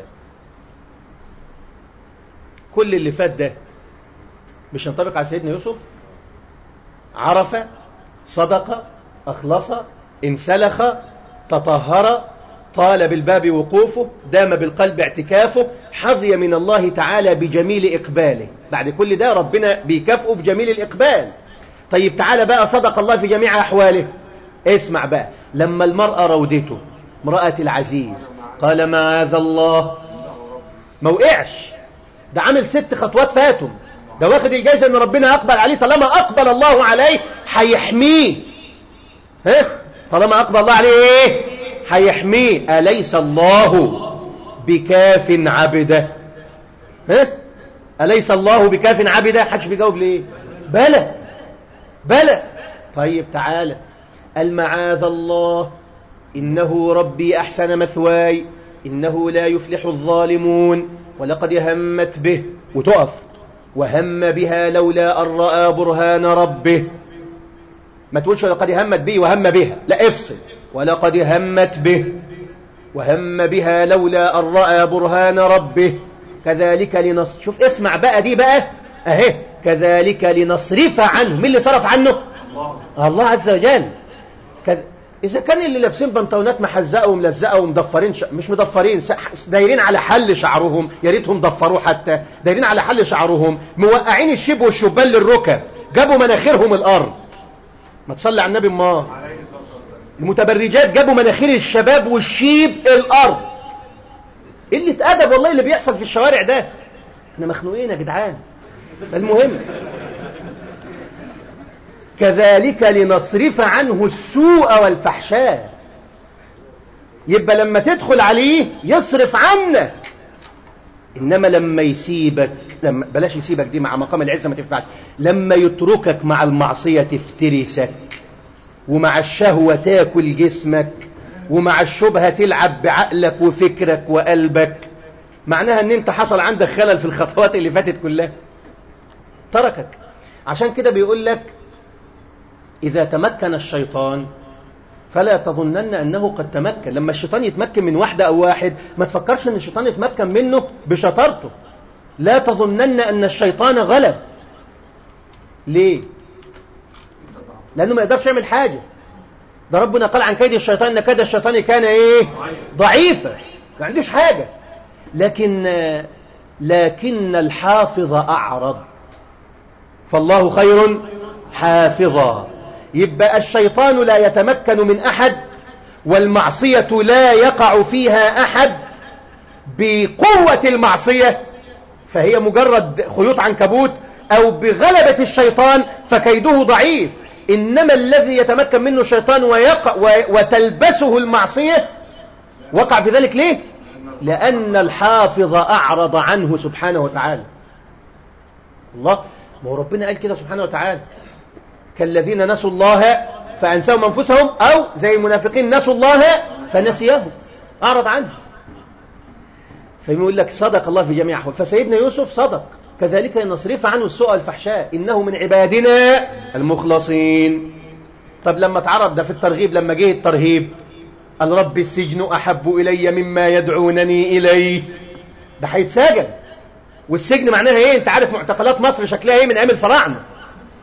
كل اللي فات ده مش ينطبق على سيدنا يوسف عرف صدق أخلص انسلخ تطهر طال بالباب وقوفه دام بالقلب اعتكافه حظي من الله تعالى بجميل إقباله بعد كل ده ربنا بيكافئه بجميل الإقبال طيب تعالى بقى صدق الله في جميع أحواله اسمع بقى لما المرأة رودته امرأة العزيز قال معاذ الله ما وقعش ده عامل ست خطوات فاتهم ده واخد الجايزة ان ربنا اقبل عليه طالما اقبل الله عليه هيحميه ها طالما اقبل الله عليه ايه هيحميه اليس الله بكاف عبده ها اليس الله بكاف عبده حدش بيجاوب ليه بلى بلى طيب تعالى المعاذ الله إنه ربي أحسن مثواي إنه لا يفلح الظالمون ولقد همت به وتقف وهم بها لولا أن رأى برهان ربه ما تقولش ولقد همت به وهم بها لا افصل ولقد همت به وهم بها لولا أن رأى برهان ربه كذلك لنص شوف اسمع بقى دي بقى اهي كذلك لنصرف عنه مين اللي صرف عنه الله, الله عز وجل كذ... إذا كان اللي لابسين بنطلونات محزقة وملزقة ومضفرين ش... مش مضفرين س... دايرين على حل شعرهم يا ريتهم ضفروه حتى دايرين على حل شعرهم موقعين الشيب والشبان للركب جابوا مناخيرهم الأرض ما تصلي على النبي ما المتبرجات جابوا مناخير الشباب والشيب الأرض قلة أدب والله اللي بيحصل في الشوارع ده احنا مخنوقين يا جدعان المهم كذلك لنصرف عنه السوء والفحشاء يبقى لما تدخل عليه يصرف عنك إنما لما يسيبك لما بلاش يسيبك دي مع مقام العزة ما تنفعش لما يتركك مع المعصية تفترسك ومع الشهوة تاكل جسمك ومع الشبهة تلعب بعقلك وفكرك وقلبك معناها ان انت حصل عندك خلل في الخطوات اللي فاتت كلها تركك عشان كده بيقول لك إذا تمكن الشيطان فلا تظنن أنه قد تمكن لما الشيطان يتمكن من واحدة أو واحد ما تفكرش أن الشيطان يتمكن منه بشطارته لا تظنن أن الشيطان غلب ليه لأنه ما يقدرش يعمل حاجة ده ربنا قال عن كيد الشيطان ان كيد الشيطان كان ايه ضعيفا ما عندوش حاجة لكن لكن الحافظ أعرض فالله خير حافظا يبقى الشيطان لا يتمكن من أحد والمعصية لا يقع فيها أحد بقوة المعصية فهي مجرد خيوط عنكبوت أو بغلبة الشيطان فكيده ضعيف إنما الذي يتمكن منه الشيطان ويقع وتلبسه المعصية وقع في ذلك ليه؟ لأن الحافظ أعرض عنه سبحانه وتعالى الله ما هو ربنا قال كده سبحانه وتعالى كالذين نسوا الله فأنساهم أنفسهم أو زي المنافقين نسوا الله فنسيهم أعرض عنه فيقول لك صدق الله في جميع أحوال فسيدنا يوسف صدق كذلك نصرف عنه السوء والفحشاء إنه من عبادنا المخلصين طب لما تعرض ده في الترغيب لما جه الترهيب قال رب السجن أحب إلي مما يدعونني إليه ده هيتسجن والسجن معناها ايه انت عارف معتقلات مصر شكلها ايه من ايام الفراعنه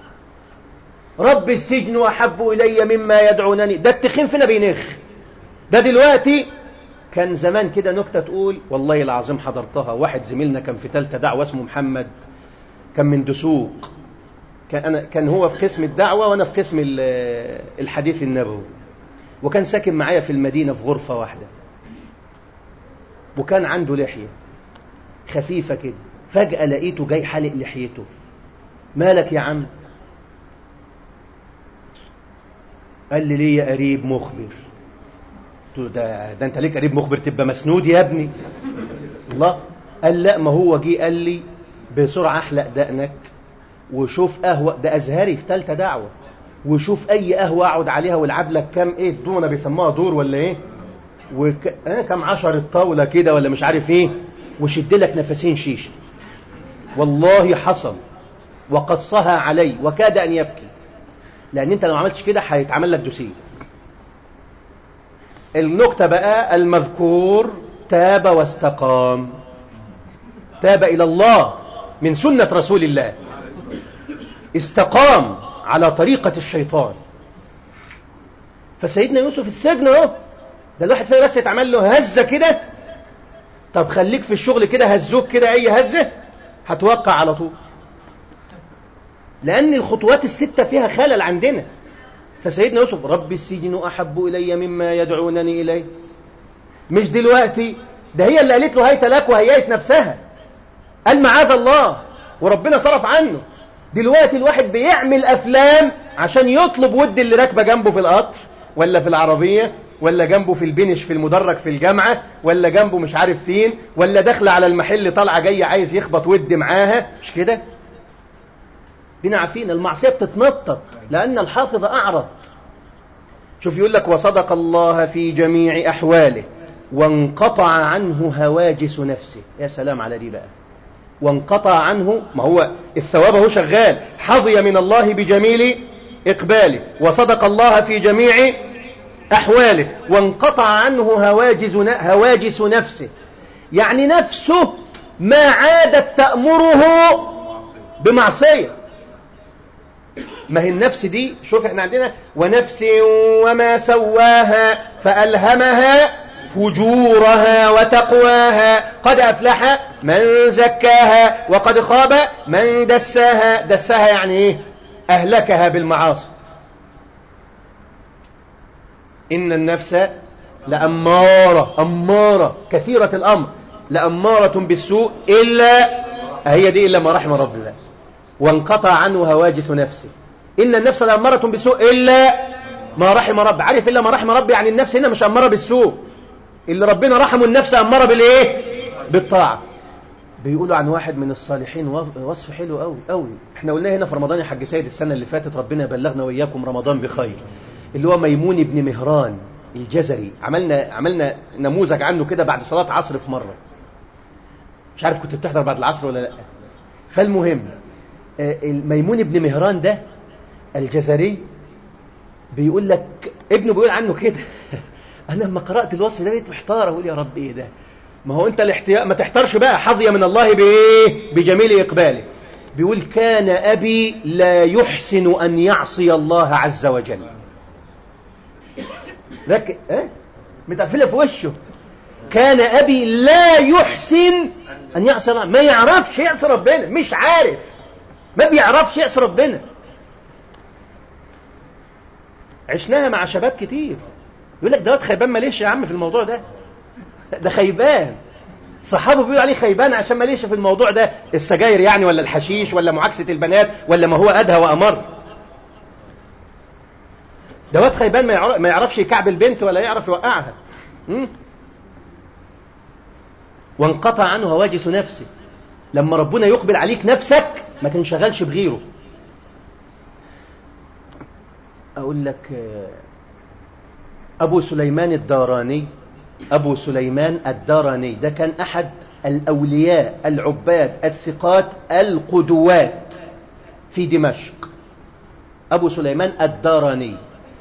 رب السجن احب الي مما يدعونني ده التخين فينا بينخ ده دلوقتي كان زمان كده نكتة تقول والله العظيم حضرتها واحد زميلنا كان في ثالثة دعوة اسمه محمد كان من دسوق كان, أنا كان هو في قسم الدعوة وأنا في قسم الحديث النبوي وكان ساكن معايا في المدينة في غرفة واحدة وكان عنده لحية خفيفة كده فجأة لقيته جاي حالق لحيته مالك يا عم قال لي ليه يا قريب مخبر قلت له ده, ده انت ليك قريب مخبر تبقى مسنود يا ابني الله قال لا ما هو جه قال لي بسرعة احلق دقنك وشوف قهوة ده أزهري في ثالثة دعوة وشوف أي قهوة أقعد عليها والعب لك كام إيه دونة بيسموها دور ولا إيه وك... آه كم عشر طاولة كده ولا مش عارف إيه وشد لك نفسين شيشة والله حصل وقصها علي وكاد أن يبكي لأن أنت لو عملتش كده هيتعمل لك دوسيه النكتة بقى المذكور تاب واستقام تاب إلى الله من سنة رسول الله استقام على طريقة الشيطان فسيدنا يوسف السجن اهو ده الواحد فينا بس يتعمل له هزة كده طب خليك في الشغل كده هزوك كده أي هزة هتوقع على طول لأن الخطوات الستة فيها خلل عندنا فسيدنا يوسف رب السجن أحب إلي مما يدعونني إليه مش دلوقتي ده هي اللي قالت له هيت لك وهيئت نفسها قال معاذ الله وربنا صرف عنه دلوقتي الواحد بيعمل أفلام عشان يطلب ود اللي راكبه جنبه في القطر ولا في العربية ولا جنبه في البنش في المدرج في الجامعة ولا جنبه مش عارف فين ولا داخله على المحل طالعة جاية عايز يخبط ود معاها مش كده بنا عارفين المعصية بتتنطط لأن الحافظ أعرض شوف يقول لك وصدق الله في جميع أحواله وانقطع عنه هواجس نفسه يا سلام على دي بقى وانقطع عنه ما هو الثواب هو شغال حظي من الله بجميل إقباله وصدق الله في جميع أحواله وانقطع عنه هواجس, هواجس نفسه يعني نفسه ما عادت تأمره بمعصية ما هي النفس دي شوف احنا عندنا ونفس وما سواها فألهمها فجورها وتقواها قد أفلح من زكاها وقد خاب من دساها دساها يعني ايه أهلكها بالمعاصي إن النفس لأمارة أمارة كثيرة الأمر لأمارة بالسوء إلا هي دي إلا ما رحم رب الله وانقطع عنه هواجس نفسه إن النفس لأمارة بالسوء إلا ما رحم رب عارف إلا ما رحم رب يعني النفس هنا مش أمارة بالسوء اللي ربنا رحمه النفس أمارة بالإيه بالطاعة بيقولوا عن واحد من الصالحين وصف حلو قوي قوي احنا قلنا هنا في رمضان يا حاج سيد السنة اللي فاتت ربنا يبلغنا وإياكم رمضان بخير اللي هو ميمون بن مهران الجزري عملنا عملنا نموذج عنه كده بعد صلاة عصر في مرة مش عارف كنت بتحضر بعد العصر ولا لا فالمهم ميمون بن مهران ده الجزري بيقول لك ابنه بيقول عنه كده انا لما قرات الوصف ده بقيت محتار اقول يا رب ايه ده ما هو انت الاحتياء ما تحترش بقى حظي من الله بايه بجميل اقباله بيقول كان ابي لا يحسن ان يعصي الله عز وجل لك ايه متقفله في وشه كان ابي لا يحسن ان يعصي الله ما يعرفش يعصي ربنا مش عارف ما بيعرفش يعصي ربنا عشناها مع شباب كتير يقول لك ده واد خيبان ماليش يا عم في الموضوع ده ده خيبان صحابه بيقولوا عليه خيبان عشان ماليش في الموضوع ده السجاير يعني ولا الحشيش ولا معاكسة البنات ولا ما هو أدهى وأمر ده واد خيبان ما يعرفش يكعب البنت ولا يعرف يوقعها م? وانقطع عنه هواجس نفسه لما ربنا يقبل عليك نفسك ما تنشغلش بغيره أقول لك أبو سليمان الداراني أبو سليمان الداراني ده كان أحد الأولياء العباد الثقات القدوات في دمشق أبو سليمان الداراني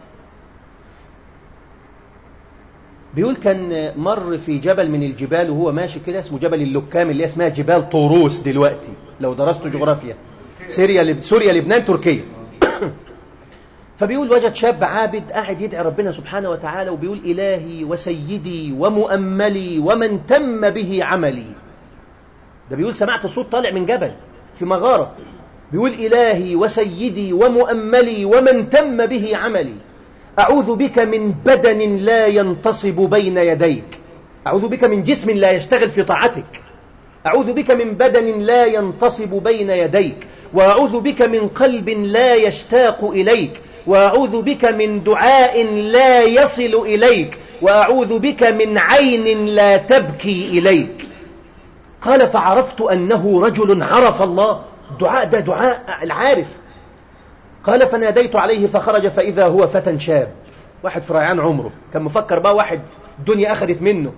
بيقول كان مر في جبل من الجبال وهو ماشي كده اسمه جبل اللكام اللي اسمها جبال طوروس دلوقتي لو درست جغرافيا سوريا لب... سوريا لبنان تركيا فبيقول وجد شاب عابد قاعد يدعي ربنا سبحانه وتعالى وبيقول إلهي وسيدي ومؤملي ومن تم به عملي ده بيقول سمعت صوت طالع من جبل في مغارة بيقول إلهي وسيدي ومؤملي ومن تم به عملي أعوذ بك من بدن لا ينتصب بين يديك أعوذ بك من جسم لا يشتغل في طاعتك أعوذ بك من بدن لا ينتصب بين يديك وأعوذ بك من قلب لا يشتاق إليك وأعوذ بك من دعاء لا يصل إليك وأعوذ بك من عين لا تبكي إليك قال فعرفت أنه رجل عرف الله دعاء ده دعاء العارف قال فناديت عليه فخرج فإذا هو فتى شاب واحد في ريعان عمره كان مفكر بقى واحد الدنيا أخذت منه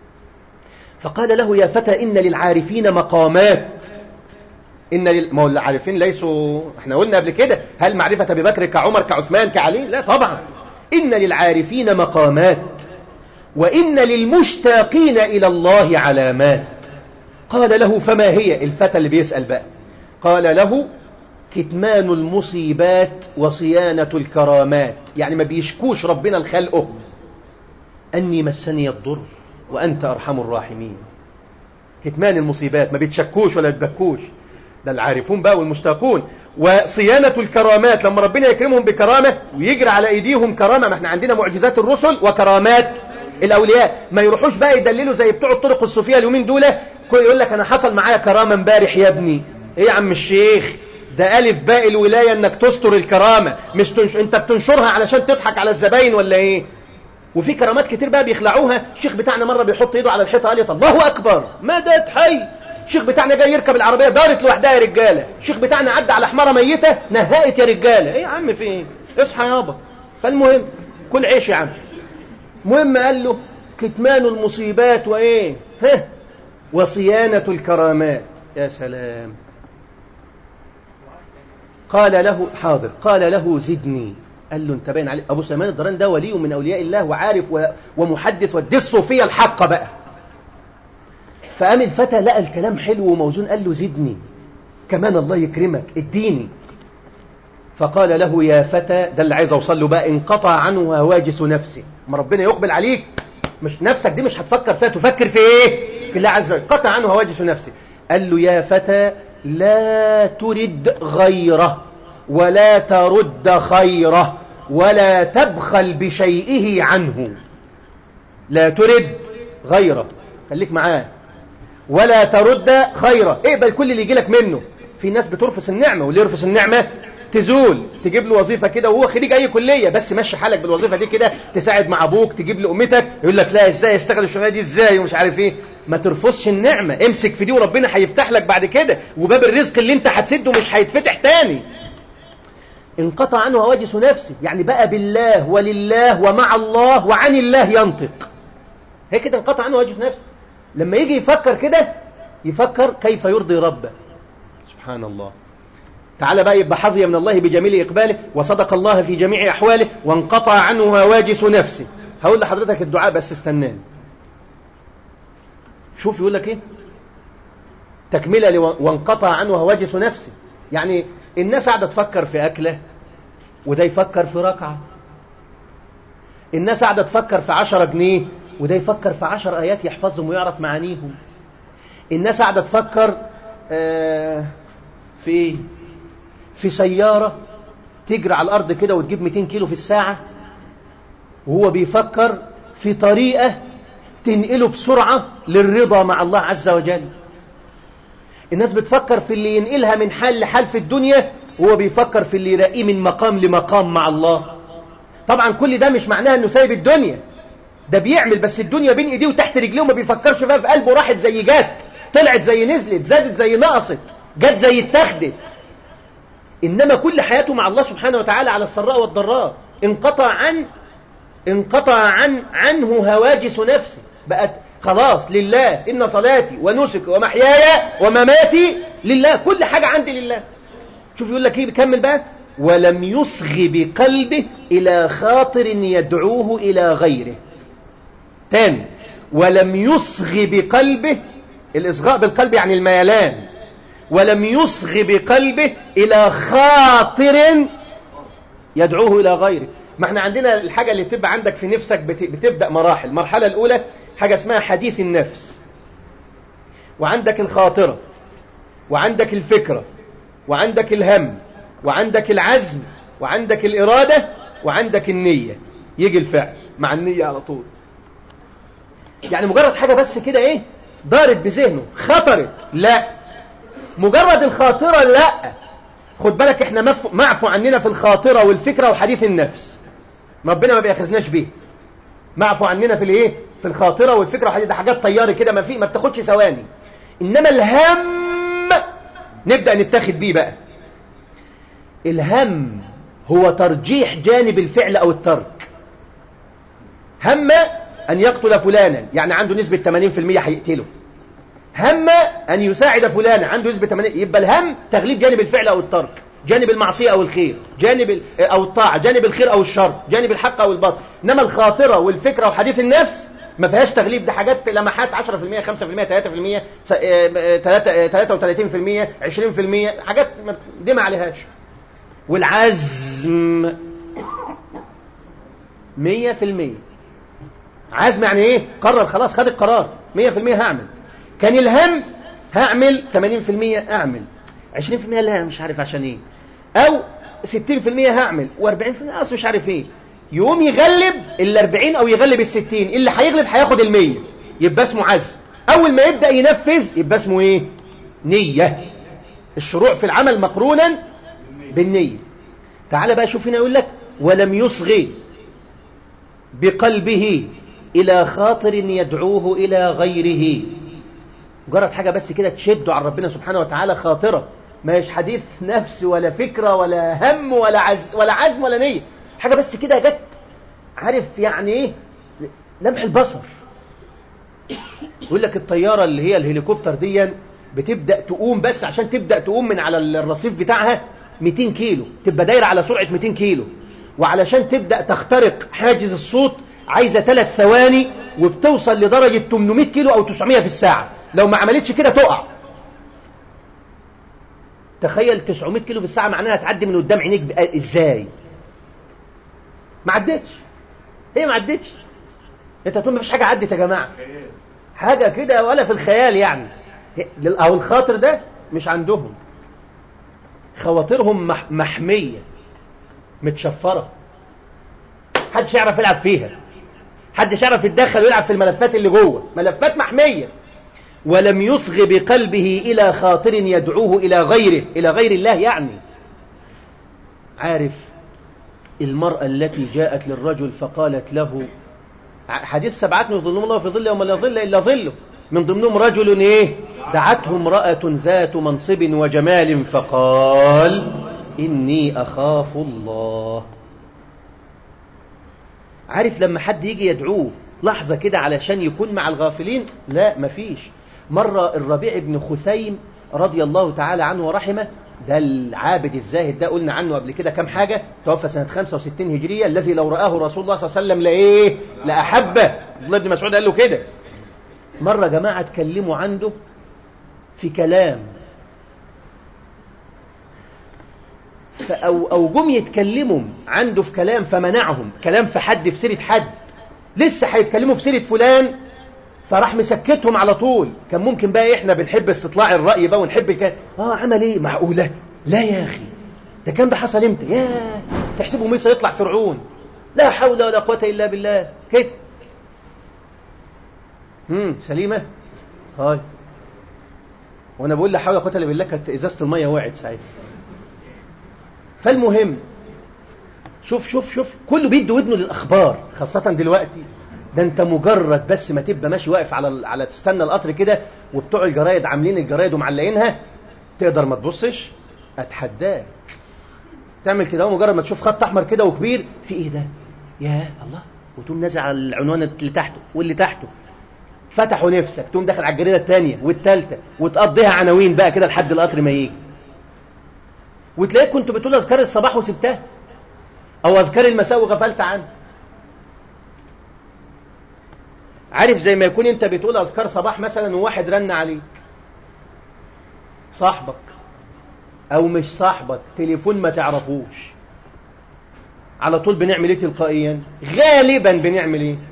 فقال له يا فتى إن للعارفين مقامات إن لل... ما هو العارفين ليسوا احنا قلنا قبل كده هل معرفة أبي بكر كعمر كعثمان كعلي لا طبعا إن للعارفين مقامات وإن للمشتاقين إلى الله علامات قال له فما هي الفتى اللي بيسأل بقى قال له كتمان المصيبات وصيانة الكرامات يعني ما بيشكوش ربنا الخلقه أني مسني الضر وأنت أرحم الراحمين كتمان المصيبات ما بيتشكوش ولا يتبكوش ده العارفون بقى والمشتاقون وصيانة الكرامات لما ربنا يكرمهم بكرامة ويجري على ايديهم كرامة ما احنا عندنا معجزات الرسل وكرامات الاولياء ما يروحوش بقى يدللوا زي بتوع الطرق الصوفيه اليومين دول يقول لك انا حصل معايا كرامه امبارح يا ابني ايه يا عم الشيخ ده الف باقي الولايه انك تستر الكرامه مش تنش... انت بتنشرها علشان تضحك على الزباين ولا ايه وفي كرامات كتير بقى بيخلعوها الشيخ بتاعنا مره بيحط ايده على الحيطه قال لي الله اكبر مدد حي الشيخ بتاعنا جاي يركب العربيه دارت لوحدها يا رجاله الشيخ بتاعنا عدى على حماره ميته نهقت يا رجاله ايه يا عم في ايه اصحى يابا فالمهم كل عيش يا عم المهم قال له كتمان المصيبات وايه ها وصيانه الكرامات يا سلام قال له حاضر قال له زدني قال له انت باين عليك ابو سليمان الدران ده ولي من اولياء الله وعارف ومحدث ودي الصوفيه الحق بقى فقام الفتى لقى الكلام حلو وموزون قال له زدني كمان الله يكرمك اديني فقال له يا فتى ده اللي عايز اوصل له بقى انقطع عنه هواجس نفسي ما ربنا يقبل عليك مش نفسك دي مش هتفكر فيها تفكر في ايه في الله عز وجل قطع عنه هواجس نفسي قال له يا فتى لا ترد غيره ولا ترد خيره ولا تبخل بشيئه عنه لا ترد غيره خليك معاه ولا ترد خيره اقبل كل اللي يجي لك منه في ناس بترفس النعمة واللي يرفس النعمة تزول تجيب له وظيفة كده وهو خريج أي كلية بس مشي حالك بالوظيفة دي كده تساعد مع أبوك تجيب لأمتك يقول لك لا إزاي اشتغل الشغلانة دي إزاي ومش عارف إيه ما ترفضش النعمة امسك في دي وربنا هيفتح لك بعد كده وباب الرزق اللي أنت هتسده مش هيتفتح تاني انقطع عنه هواجس نفسي يعني بقى بالله ولله ومع الله وعن الله ينطق هي كده انقطع عنه هواجس نفسي لما يجي يفكر كده يفكر كيف يرضي ربه سبحان الله تعالى بقى يبقى حظي من الله بجميل إقباله وصدق الله في جميع أحواله وانقطع عنه هواجس نفسه هقول لحضرتك الدعاء بس استناني شوف يقول لك ايه تكملة وانقطع عنه هواجس نفسه يعني الناس قاعدة تفكر في أكلة وده يفكر في ركعة الناس قاعدة تفكر في عشرة جنيه وده يفكر في عشر آيات يحفظهم ويعرف معانيهم الناس قاعدة تفكر آه في ايه في سيارة تجري على الأرض كده وتجيب 200 كيلو في الساعة وهو بيفكر في طريقة تنقله بسرعة للرضا مع الله عز وجل الناس بتفكر في اللي ينقلها من حال لحال في الدنيا وهو بيفكر في اللي يلاقيه من مقام لمقام مع الله طبعا كل ده مش معناه انه سايب الدنيا ده بيعمل بس الدنيا بين ايديه وتحت رجليه وما بيفكرش فيها في قلبه راحت زي جت طلعت زي نزلت زادت زي نقصت جت زي اتخذت إنما كل حياته مع الله سبحانه وتعالى على السراء والضراء انقطع عن انقطع عن عنه هواجس نفسه بقت خلاص لله إن صلاتي ونسك ومحياي ومماتي لله كل حاجة عندي لله شوف يقول لك ايه بيكمل بقى ولم يصغ بقلبه إلى خاطر يدعوه إلى غيره تاني ولم يصغ بقلبه الإصغاء بالقلب يعني الميلان ولم يصغ بقلبه إلى خاطر يدعوه إلى غيره ما احنا عندنا الحاجة اللي بتبقى عندك في نفسك بتبدأ مراحل المرحلة الأولى حاجة اسمها حديث النفس وعندك الخاطرة وعندك الفكرة وعندك الهم وعندك العزم وعندك الإرادة وعندك النية يجي الفعل مع النية على طول يعني مجرد حاجة بس كده ايه دارت بذهنه خطرت لا مجرد الخاطرة لا خد بالك احنا معفو عننا في الخاطرة والفكرة وحديث النفس ربنا ما بياخذناش بيه معفو عننا في الايه في الخاطرة والفكرة وحديث ده حاجات طياري كده ما في ما بتاخدش ثواني انما الهم نبدأ نتاخد بيه بقى الهم هو ترجيح جانب الفعل او الترك هم أن يقتل فلانا يعني عنده نسبة 80% هيقتله هم أن يساعد فلانا عنده نسبة 80 يبقى الهم تغليب جانب الفعل أو الترك جانب المعصية أو الخير جانب أو الطاعة جانب الخير أو الشر جانب الحق أو الباطل إنما الخاطرة والفكرة وحديث النفس ما فيهاش تغليب ده حاجات لمحات 10% 5% 3% 33% 20% حاجات دي ما عليهاش والعزم 100% عزم يعني ايه قرر خلاص خد القرار 100% هعمل كان الهم هعمل 80% اعمل 20% لا مش عارف عشان ايه او 60% هعمل و40% اصل مش عارف ايه يقوم يغلب ال 40 او يغلب ال 60 اللي هيغلب هياخد ال 100 يبقى اسمه عزم اول ما يبدا ينفذ يبقى اسمه ايه نيه الشروع في العمل مقرونا بالنيه تعال بقى شوف هنا يقول لك ولم يصغي بقلبه إلى خاطر يدعوه إلى غيره مجرد حاجة بس كده تشده عن ربنا سبحانه وتعالى خاطرة مش حديث نفس ولا فكرة ولا هم ولا عز ولا عزم ولا نية حاجة بس كده جت عارف يعني ايه لمح البصر يقول لك الطيارة اللي هي الهليكوبتر دي بتبدأ تقوم بس عشان تبدأ تقوم من على الرصيف بتاعها 200 كيلو تبقى دايرة على سرعة 200 كيلو وعلشان تبدأ تخترق حاجز الصوت عايزة ثلاث ثواني وبتوصل لدرجة 800 كيلو أو 900 في الساعة لو ما عملتش كده تقع تخيل 900 كيلو في الساعة معناها تعدي من قدام عينيك ازاي ما عدتش هي ما عدتش انت تقول ما فيش حاجة عدت يا جماعة حاجة كده ولا في الخيال يعني او الخاطر ده مش عندهم خواطرهم محمية متشفرة محدش يعرف يلعب فيها محدش يعرف يتدخل ويلعب في الملفات اللي جوه ملفات محمية ولم يصغ بقلبه إلى خاطر يدعوه إلى غيره إلى غير الله يعني عارف المرأة التي جاءت للرجل فقالت له حديث سبعة يظلهم الله في ظل يوم لا ظل إلا ظله من ضمنهم رجل إيه دعته امرأة ذات منصب وجمال فقال إني أخاف الله عارف لما حد يجي يدعوه لحظة كده علشان يكون مع الغافلين لا مفيش مرة الربيع بن خثيم رضي الله تعالى عنه ورحمه ده العابد الزاهد ده قلنا عنه قبل كده كم حاجة توفى سنة 65 هجرية الذي لو رآه رسول الله صلى الله عليه وسلم لإيه لأحبه الله بن مسعود قال له كده مرة جماعة تكلموا عنده في كلام أو, أو جم يتكلموا عنده في كلام فمنعهم كلام في حد في سيرة حد لسه هيتكلموا في سيرة فلان فراح مسكتهم على طول كان ممكن بقى احنا بنحب استطلاع الرأي بقى ونحب الكلام اه عمل ايه معقولة لا يا اخي ده كان ده حصل امتى يا تحسبه ميسا يطلع فرعون لا حول ولا قوة الا بالله كده امم سليمة هاي وانا بقول لا حول ولا قوة الا بالله كانت ازازة المية وقعت ساعتها فالمهم شوف شوف شوف كله بيدي ودنه للأخبار خاصة دلوقتي ده انت مجرد بس ما تبقى ماشي واقف على على تستنى القطر كده وبتوع الجرايد عاملين الجرايد ومعلقينها تقدر ما تبصش اتحداك تعمل كده مجرد ما تشوف خط احمر كده وكبير في ايه ده يا الله وتقوم نازل على العنوان اللي تحته واللي تحته فتحوا نفسك تقوم داخل على الجريده الثانيه والثالثه وتقضيها عناوين بقى كده لحد القطر ما يجي وتلاقيك كنت بتقول اذكار الصباح وسبتها او اذكار المساء وغفلت عنها عارف زي ما يكون انت بتقول اذكار صباح مثلا وواحد رن عليك صاحبك او مش صاحبك تليفون ما تعرفوش على طول بنعمل ايه تلقائيا غالبا بنعمل ايه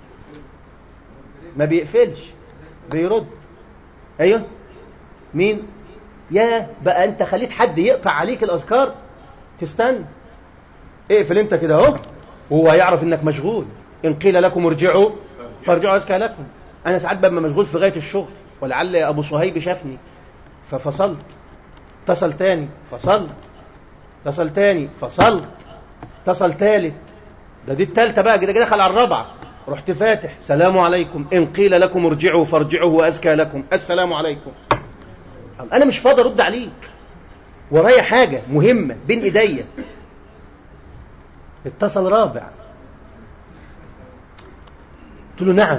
ما بيقفلش بيرد ايوه مين يا بقى انت خليت حد يقطع عليك الاذكار تستنى اقفل انت كده اهو وهو هيعرف انك مشغول ان قيل لكم ارجعوا فارجعوا ازكى لكم انا ساعات ببقى مشغول في غايه الشغل ولعل ابو صهيب شافني ففصلت اتصل تاني فصلت اتصل تاني فصلت اتصل تالت ده دي التالتة بقى كده دخل على الرابعة رحت فاتح سلام عليكم إن قيل لكم ارجعوا فارجعوا وأزكى لكم السلام عليكم أنا مش فاضي أرد عليك ورايا حاجة مهمة بين إيديا اتصل رابع قلت له نعم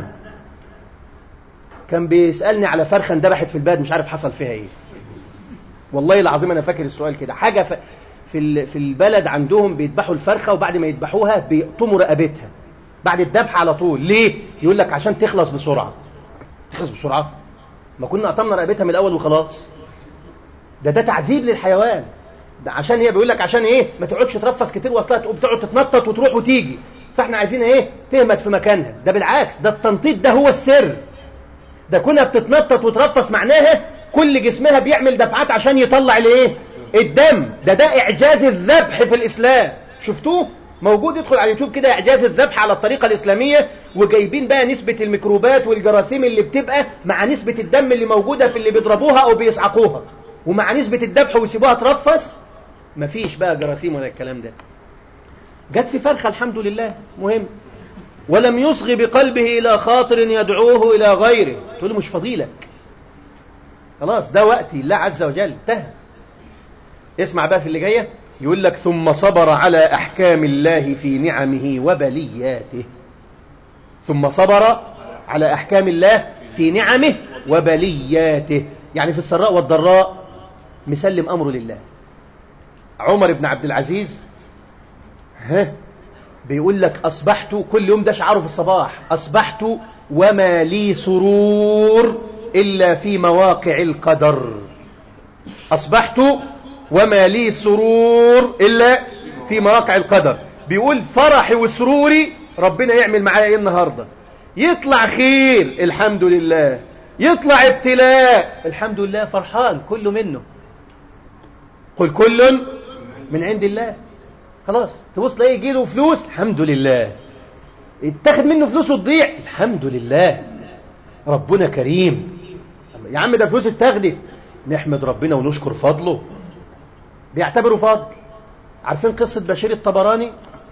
كان بيسألني على فرخة اندبحت في البلد مش عارف حصل فيها ايه والله العظيم انا فاكر السؤال كده حاجة ف... في في البلد عندهم بيذبحوا الفرخة وبعد ما يذبحوها بيقطموا رقبتها بعد الذبح على طول ليه يقول لك عشان تخلص بسرعة تخلص بسرعة ما كنا قطمنا رقبتها من الاول وخلاص ده ده تعذيب للحيوان ده عشان هي بيقول لك عشان ايه ما تقعدش ترفس كتير واصلها تقوم تقعد تتنطط وتروح وتيجي فاحنا عايزين ايه تهمت في مكانها ده بالعكس ده التنطيط ده هو السر ده كونها بتتنطط وترفس معناها كل جسمها بيعمل دفعات عشان يطلع الايه الدم ده ده اعجاز الذبح في الاسلام شفتوه موجود يدخل على اليوتيوب كده اعجاز الذبح على الطريقه الاسلاميه وجايبين بقى نسبه الميكروبات والجراثيم اللي بتبقى مع نسبه الدم اللي موجوده في اللي بيضربوها او بيسعقوها ومع نسبه الذبح ويسيبوها ترفس مفيش بقى جراثيم ولا الكلام ده جت في فرخه الحمد لله مهم ولم يصغي بقلبه الى خاطر يدعوه الى غيره تقول له مش فضيلك خلاص ده وقتي الله عز وجل انتهى اسمع بقى في اللي جايه يقول لك ثم صبر على احكام الله في نعمه وبلياته ثم صبر على احكام الله في نعمه وبلياته يعني في السراء والضراء مسلم امره لله عمر بن عبد العزيز ها بيقول لك أصبحت كل يوم ده شعاره في الصباح أصبحت وما لي سرور إلا في مواقع القدر أصبحت وما لي سرور إلا في مواقع القدر بيقول فرحي وسروري ربنا يعمل معايا إيه النهاردة يطلع خير الحمد لله يطلع ابتلاء الحمد لله فرحان كله منه قل كل من عند الله خلاص تبص تلاقيه يجي له فلوس الحمد لله يتاخد منه فلوس وتضيع الحمد لله ربنا كريم يا عم ده فلوس اتاخدت نحمد ربنا ونشكر فضله بيعتبروا فضل عارفين قصة بشير الطبراني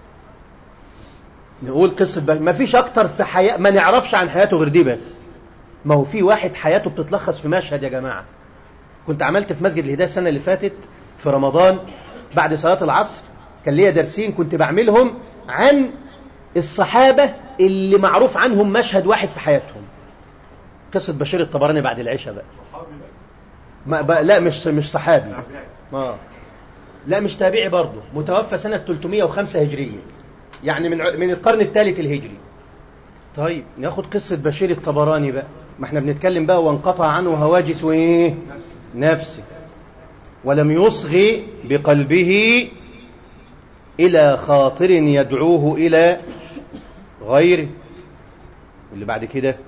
نقول قصة بشير ما فيش أكتر في حياة ما نعرفش عن حياته غير دي بس ما هو في واحد حياته بتتلخص في مشهد يا جماعة كنت عملت في مسجد الهداية السنة اللي فاتت في رمضان بعد صلاة العصر كان ليا درسين كنت بعملهم عن الصحابة اللي معروف عنهم مشهد واحد في حياتهم قصة بشير الطبراني بعد العشاء بقى ما بقى لا مش مش صحابي اه لا مش تابعي برضه متوفى سنة 305 هجرية يعني من من القرن الثالث الهجري طيب ناخد قصة بشير الطبراني بقى ما احنا بنتكلم بقى وانقطع عنه هواجس وايه نفسه ولم يصغي بقلبه إلى خاطر يدعوه إلى غيره واللي بعد كده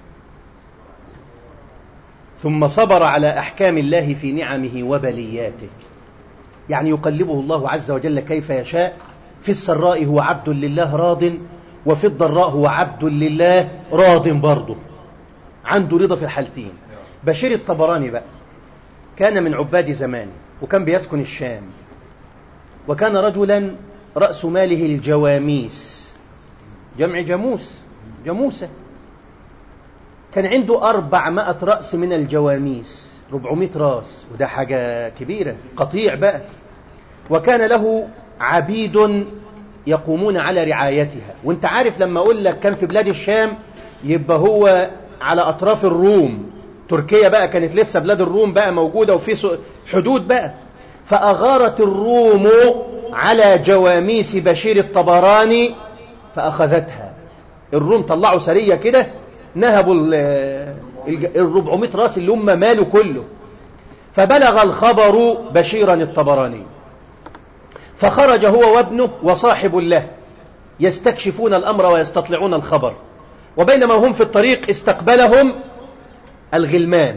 ثم صبر على أحكام الله في نعمه وبلياته يعني يقلبه الله عز وجل كيف يشاء في السراء هو عبد لله راض وفي الضراء هو عبد لله راض برضه عنده رضا في الحالتين بشير الطبراني بقى كان من عباد زمان وكان بيسكن الشام وكان رجلا رأس ماله الجواميس جمع جاموس جاموسة كان عنده أربعمائة رأس من الجواميس ربعمائة راس وده حاجة كبيرة قطيع بقى وكان له عبيد يقومون على رعايتها وانت عارف لما أقول لك كان في بلاد الشام يبقى هو على أطراف الروم تركيا بقى كانت لسه بلاد الروم بقى موجودة وفي حدود بقى فأغارت الروم على جواميس بشير الطبراني فأخذتها الروم طلعوا سرية كده نهبوا الربعمائة راس اللي هم ماله كله فبلغ الخبر بشيرا الطبراني فخرج هو وابنه وصاحب له يستكشفون الأمر ويستطلعون الخبر وبينما هم في الطريق استقبلهم الغلمان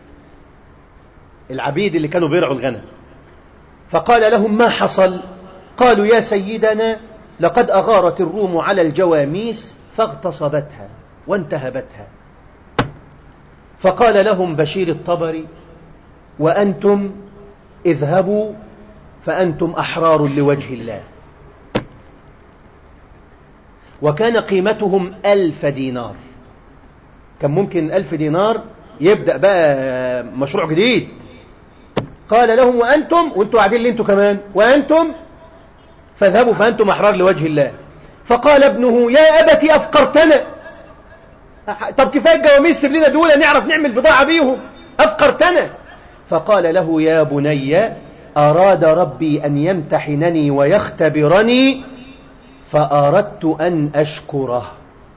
العبيد اللي كانوا بيرعوا الغنم فقال لهم ما حصل قالوا يا سيدنا لقد أغارت الروم على الجواميس فاغتصبتها وانتهبتها فقال لهم بشير الطبري وأنتم اذهبوا فأنتم أحرار لوجه الله وكان قيمتهم ألف دينار كان ممكن ألف دينار يبدأ بقى مشروع جديد قال لهم وأنتم وأنتم قاعدين لي أنتم كمان وأنتم فاذهبوا فأنتم أحرار لوجه الله فقال ابنه يا أبتي أفقرتنا طب كفاية الجواميس سيب لنا دول نعرف نعمل بضاعة بيهم أفقرتنا فقال له يا بني أراد ربي أن يمتحنني ويختبرني فأردت أن أشكره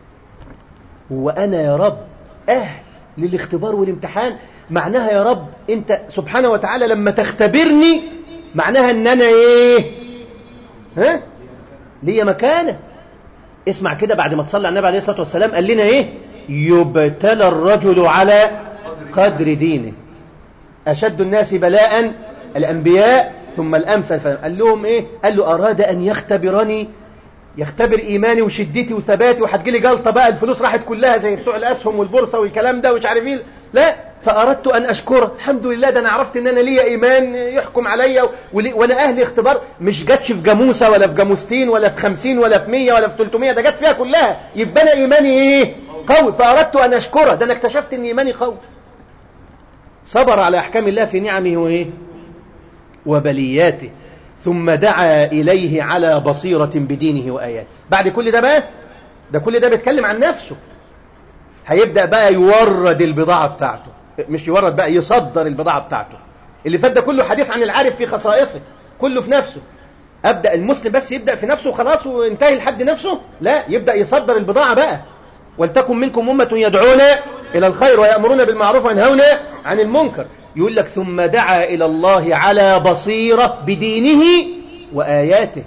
وأنا يا رب أهل للاختبار والامتحان معناها يا رب أنت سبحانه وتعالى لما تختبرني معناها أن أنا إيه ها ليا مكانة اسمع كده بعد ما تصلي على النبي عليه الصلاة والسلام قال لنا إيه يبتلى الرجل على قدر دينه أشد الناس بلاء الأنبياء ثم الأمثل قال لهم إيه قال له أراد أن يختبرني يختبر إيماني وشدتي وثباتي وهتجيلي جلطة بقى الفلوس راحت كلها زي بتوع الأسهم والبورصة والكلام ده ومش عارف ايه لا فأردت أن أشكره الحمد لله ده أنا عرفت إن أنا ليا إيمان يحكم عليا وأنا أهلي اختبار مش جاتش في جاموسة ولا في جاموستين ولا في خمسين ولا في مية ولا في تلتمية ده جات فيها كلها يبقى أنا إيماني إيه قوي فأردت أن أشكره ده أنا اكتشفت إن إيماني قوي صبر على أحكام الله في نعمه وإيه وبلياته ثم دعا إليه على بصيرة بدينه وآياته بعد كل ده بقى ده كل ده بيتكلم عن نفسه هيبدأ بقى يورد البضاعة بتاعته مش يورد بقى يصدر البضاعة بتاعته اللي فات ده كله حديث عن العارف في خصائصه كله في نفسه أبدأ المسلم بس يبدأ في نفسه وخلاص وانتهي لحد نفسه لا يبدأ يصدر البضاعة بقى ولتكن منكم أمة يدعون إلى الخير ويأمرون بالمعروف وينهون عن المنكر يقول لك ثم دعا إلى الله على بصيرة بدينه وآياته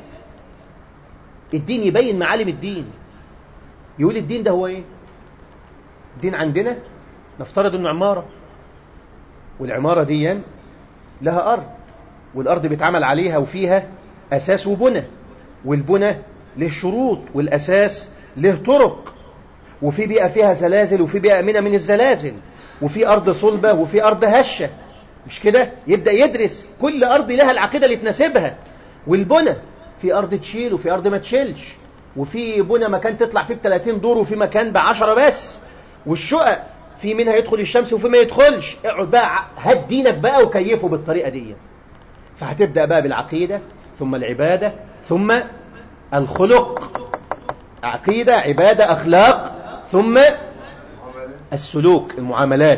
الدين يبين معالم الدين يقول الدين ده هو ايه الدين عندنا نفترض انه عمارة والعمارة دي لها أرض والأرض بيتعمل عليها وفيها أساس وبنى والبنى له شروط والأساس له طرق وفي بيئة فيها زلازل وفي بيئة أمنة من الزلازل وفي أرض صلبة وفي أرض هشة مش كده يبدأ يدرس كل أرض لها العقيدة اللي تناسبها والبنى في أرض تشيل وفي أرض ما تشيلش وفي بنى مكان تطلع فيه ب 30 دور وفي مكان ب 10 بس والشقق في منها يدخل الشمس وفي ما يدخلش اقعد بقى هات دينك بقى وكيفه بالطريقة دي فهتبدأ بقى بالعقيدة ثم العبادة ثم الخلق عقيدة عبادة أخلاق ثم السلوك المعاملات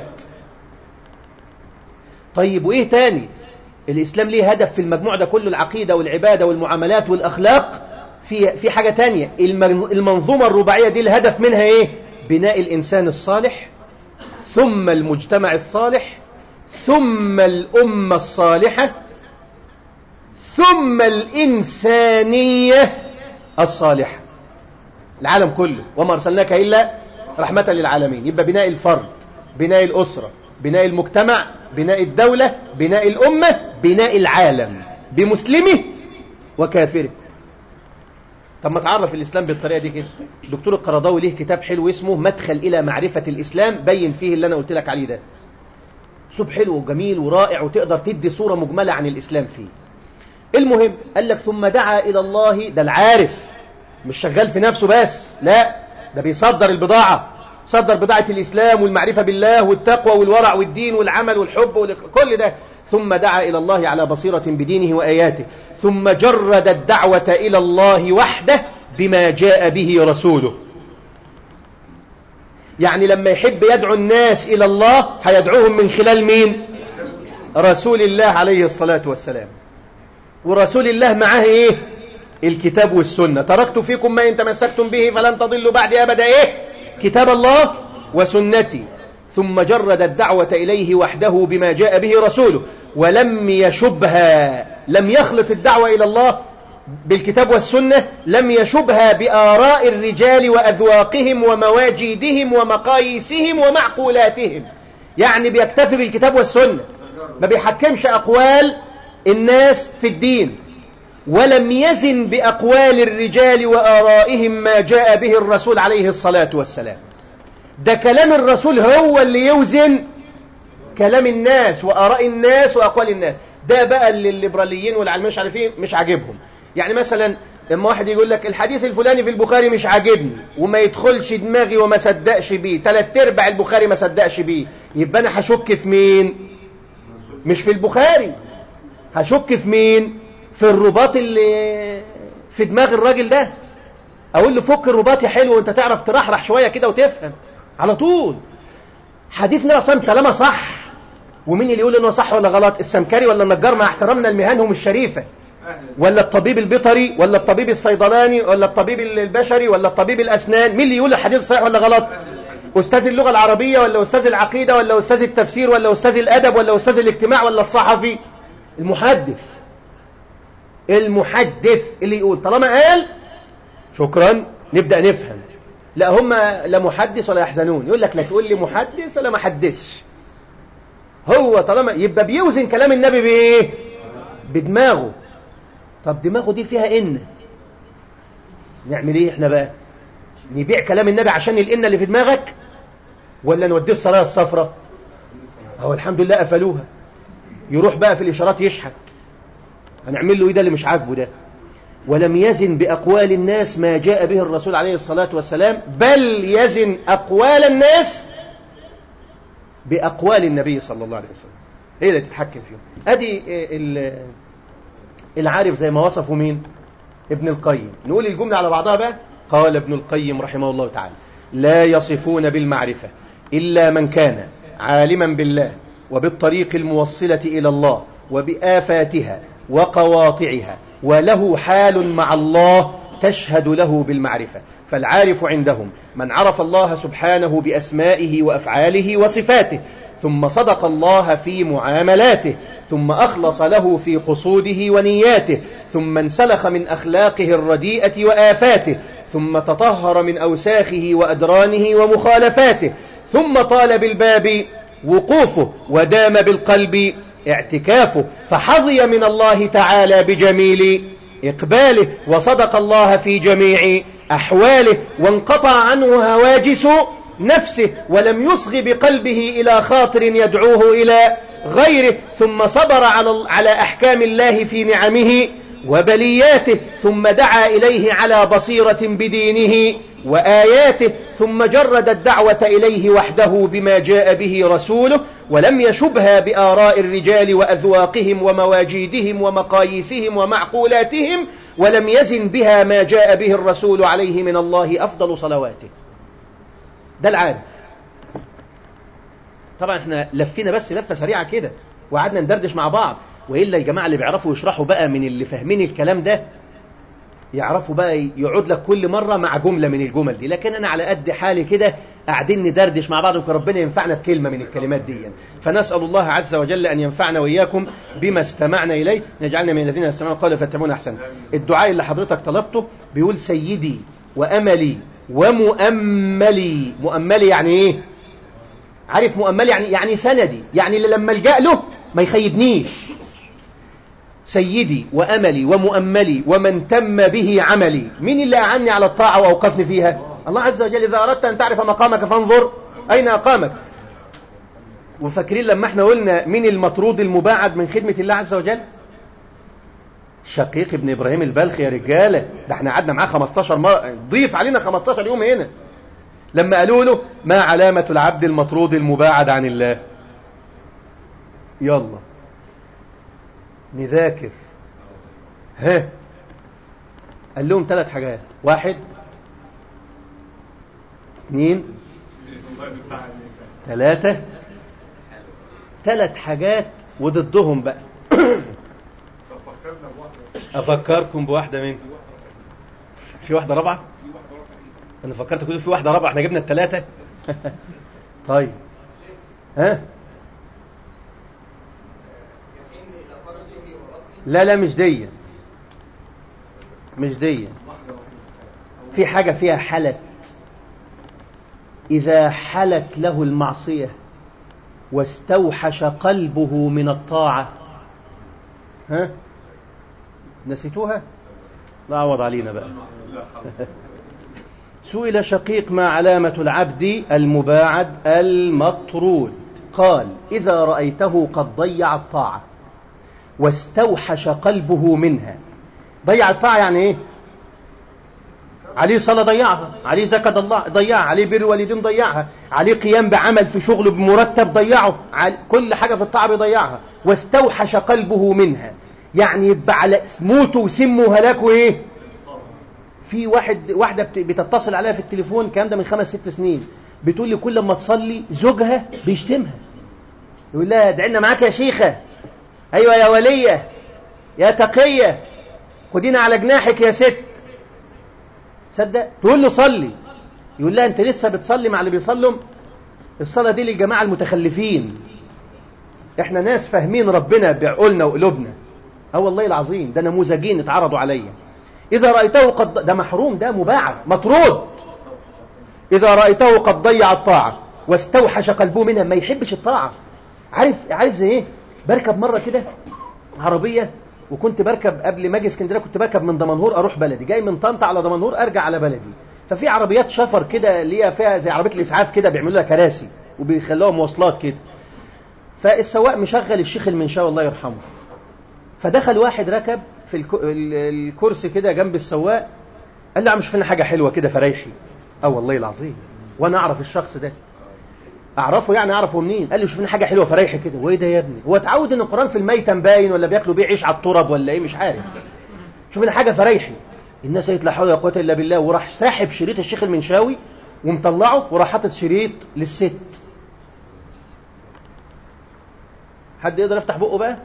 طيب وإيه تاني الإسلام ليه هدف في المجموع ده كله العقيدة والعبادة والمعاملات والأخلاق في في حاجة تانية المنظومة الرباعية دي الهدف منها إيه بناء الإنسان الصالح ثم المجتمع الصالح ثم الأمة الصالحة ثم الإنسانية الصالحة العالم كله وما أرسلناك إلا رحمة للعالمين يبقى بناء الفرد بناء الأسرة بناء المجتمع بناء الدولة بناء الأمة بناء العالم بمسلمه وكافره طب ما تعرف الإسلام بالطريقة دي كده دكتور القرضاوي ليه كتاب حلو اسمه مدخل إلى معرفة الإسلام بين فيه اللي أنا قلت لك عليه ده أسلوب حلو وجميل ورائع وتقدر تدي صورة مجملة عن الإسلام فيه المهم قال لك ثم دعا إلى الله ده العارف مش شغال في نفسه بس لا ده بيصدر البضاعة صدر بضاعة الإسلام والمعرفة بالله والتقوى والورع والدين والعمل والحب كل ده ثم دعا إلى الله على بصيرة بدينه وآياته ثم جرد الدعوة إلى الله وحده بما جاء به رسوله يعني لما يحب يدعو الناس إلى الله هيدعوهم من خلال مين رسول الله عليه الصلاة والسلام ورسول الله معاه إيه الكتاب والسنة تركت فيكم ما إن تمسكتم به فلن تضلوا بعد أبدا إيه كتاب الله وسنتي ثم جرد الدعوة إليه وحده بما جاء به رسوله ولم يشبها لم يخلط الدعوة إلى الله بالكتاب والسنة لم يشبها بآراء الرجال وأذواقهم ومواجيدهم ومقاييسهم ومعقولاتهم يعني بيكتفي بالكتاب والسنة ما بيحكمش أقوال الناس في الدين ولم يزن بأقوال الرجال وآرائهم ما جاء به الرسول عليه الصلاة والسلام ده كلام الرسول هو اللي يوزن كلام الناس وآراء الناس وأقوال الناس ده بقى اللي الليبراليين والعلمانيين مش عارفين مش عاجبهم يعني مثلا لما واحد يقول لك الحديث الفلاني في البخاري مش عاجبني وما يدخلش دماغي وما صدقش بيه ثلاث ارباع البخاري ما صدقش بيه يبقى انا هشك في مين مش في البخاري هشك في مين في الرباط اللي في دماغ الراجل ده اقول له فك الرباط يا حلو وانت تعرف ترحرح شويه كده وتفهم على طول حديث النبي صلى كلامه صح ومين اللي يقول انه صح ولا غلط السمكري ولا النجار مع احترامنا لمهنهم الشريفه ولا الطبيب البيطري ولا الطبيب الصيدلاني ولا الطبيب البشري ولا الطبيب الاسنان مين اللي يقول الحديث صحيح ولا غلط استاذ اللغه العربيه ولا استاذ العقيده ولا استاذ التفسير ولا استاذ الادب ولا استاذ الاجتماع ولا الصحفي المحدث المحدث اللي يقول طالما قال شكرا نبدا نفهم لا هم لا محدث ولا يحزنون يقول لك لا تقول لي محدث ولا ما حدثش هو طالما يبقى بيوزن كلام النبي بايه بدماغه طب دماغه دي فيها ان نعمل ايه احنا بقى نبيع كلام النبي عشان الان اللي في دماغك ولا نوديه السرايا الصفراء هو الحمد لله قفلوها يروح بقى في الاشارات يشحت هنعمل له ايه ده اللي مش عاجبه ده ولم يزن بأقوال الناس ما جاء به الرسول عليه الصلاة والسلام بل يزن أقوال الناس بأقوال النبي صلى الله عليه وسلم هي اللي تتحكم فيهم أدي العارف زي ما وصفوا مين ابن القيم نقول الجملة على بعضها بقى قال ابن القيم رحمه الله تعالى لا يصفون بالمعرفة إلا من كان عالما بالله وبالطريق الموصلة إلى الله وبآفاتها وقواطعها وله حال مع الله تشهد له بالمعرفة فالعارف عندهم من عرف الله سبحانه بأسمائه وأفعاله وصفاته ثم صدق الله في معاملاته ثم أخلص له في قصوده ونياته ثم انسلخ من أخلاقه الرديئة وآفاته ثم تطهر من أوساخه وأدرانه ومخالفاته ثم طال بالباب وقوفه ودام بالقلب اعتكافه فحظي من الله تعالى بجميل إقباله وصدق الله في جميع أحواله وانقطع عنه هواجس نفسه ولم يصغ بقلبه إلى خاطر يدعوه إلى غيره ثم صبر على, على أحكام الله في نعمه وبلياته ثم دعا إليه على بصيرة بدينه وآياته ثم جرد الدعوة إليه وحده بما جاء به رسوله ولم يشبها بآراء الرجال وأذواقهم ومواجيدهم ومقاييسهم ومعقولاتهم ولم يزن بها ما جاء به الرسول عليه من الله أفضل صلواته ده العارف طبعا احنا لفينا بس لفة سريعة كده وقعدنا ندردش مع بعض وإلا الجماعة اللي بيعرفوا يشرحوا بقى من اللي فاهمين الكلام ده يعرفوا بقى يقعد لك كل مرة مع جملة من الجمل دي لكن أنا على قد حالي كده قاعدين ندردش مع بعض وربنا ينفعنا بكلمة من الكلمات دي فنسأل الله عز وجل أن ينفعنا وإياكم بما استمعنا إليه نجعلنا من الذين يستمعون القول فاتبعون أحسن الدعاء اللي حضرتك طلبته بيقول سيدي وأملي ومؤملي مؤملي يعني إيه عارف مؤملي يعني يعني سندي يعني اللي لما الجأ له ما يخيبنيش سيدي وأملي ومؤملي ومن تم به عملي مين اللي أعني على الطاعة وأوقفني فيها الله عز وجل إذا أردت أن تعرف مقامك فانظر أين أقامك وفاكرين لما احنا قلنا مين المطرود المباعد من خدمة الله عز وجل شقيق ابن إبراهيم البلخي يا رجالة ده احنا قعدنا معاه 15 مرة ضيف علينا 15 يوم هنا لما قالوا له ما علامة العبد المطرود المباعد عن الله يلا نذاكر ها قال لهم ثلاث حاجات واحد اثنين ثلاثة ثلاث حاجات وضدهم بقى أفكركم بواحدة منكم في واحدة رابعة أنا فكرت كل في واحدة رابعة احنا جبنا الثلاثة طيب ها لا لا مش دي مش دي في حاجة فيها حلت إذا حلت له المعصية واستوحش قلبه من الطاعة ها نسيتوها لا عوض علينا بقى سئل شقيق ما علامة العبد المباعد المطرود قال إذا رأيته قد ضيع الطاعة واستوحش قلبه منها ضيع الطاعة يعني إيه عليه صلاة ضيعها عليه زكاة ضيعها عليه بر والدين ضيعها عليه قيام بعمل في شغله بمرتب ضيعه كل حاجة في الطاعة بيضيعها واستوحش قلبه منها يعني يبقى على موته وسمه وهلاكه ايه في واحد واحدة بتتصل عليها في التليفون الكلام ده من خمس ست سنين بتقول لي كل ما تصلي زوجها بيشتمها يقول لها ادعينا معاك يا شيخة ايوه يا ولية يا تقية خدينا على جناحك يا ست تصدق تقول له صلي يقول لها انت لسه بتصلي مع اللي بيصلوا الصلاة دي للجماعة المتخلفين احنا ناس فاهمين ربنا بعقولنا وقلوبنا اه والله العظيم ده نموذجين اتعرضوا عليا إذا رأيته قد ده محروم ده مباعد مطرود إذا رأيته قد ضيع الطاعة واستوحش قلبه منها ما يحبش الطاعة عارف عارف زي ايه بركب مرة كده عربية وكنت بركب قبل ما اجي اسكندريه كنت بركب من دمنهور اروح بلدي جاي من طنطا على دمنهور ارجع على بلدي ففي عربيات شفر كده اللي هي فيها زي عربيه الاسعاف كده بيعملوا لها كراسي وبيخلوها مواصلات كده فالسواق مشغل الشيخ المنشاوي الله يرحمه فدخل واحد ركب في الكرسي كده جنب السواق قال له مش فينا حاجه حلوه كده فريحي اه والله العظيم وانا اعرف الشخص ده اعرفه يعني اعرفه منين قال لي شوف لنا حاجه حلوه فريحي كده وايه ده يا ابني هو اتعود ان القران في الميتم باين ولا بياكلوا بيه عيش على التراب ولا ايه مش عارف شوف لنا حاجه فريحي الناس قالت لا حول ولا قوه الا بالله وراح ساحب شريط الشيخ المنشاوي ومطلعه وراح حاطط شريط للست حد يقدر يفتح بقه بقى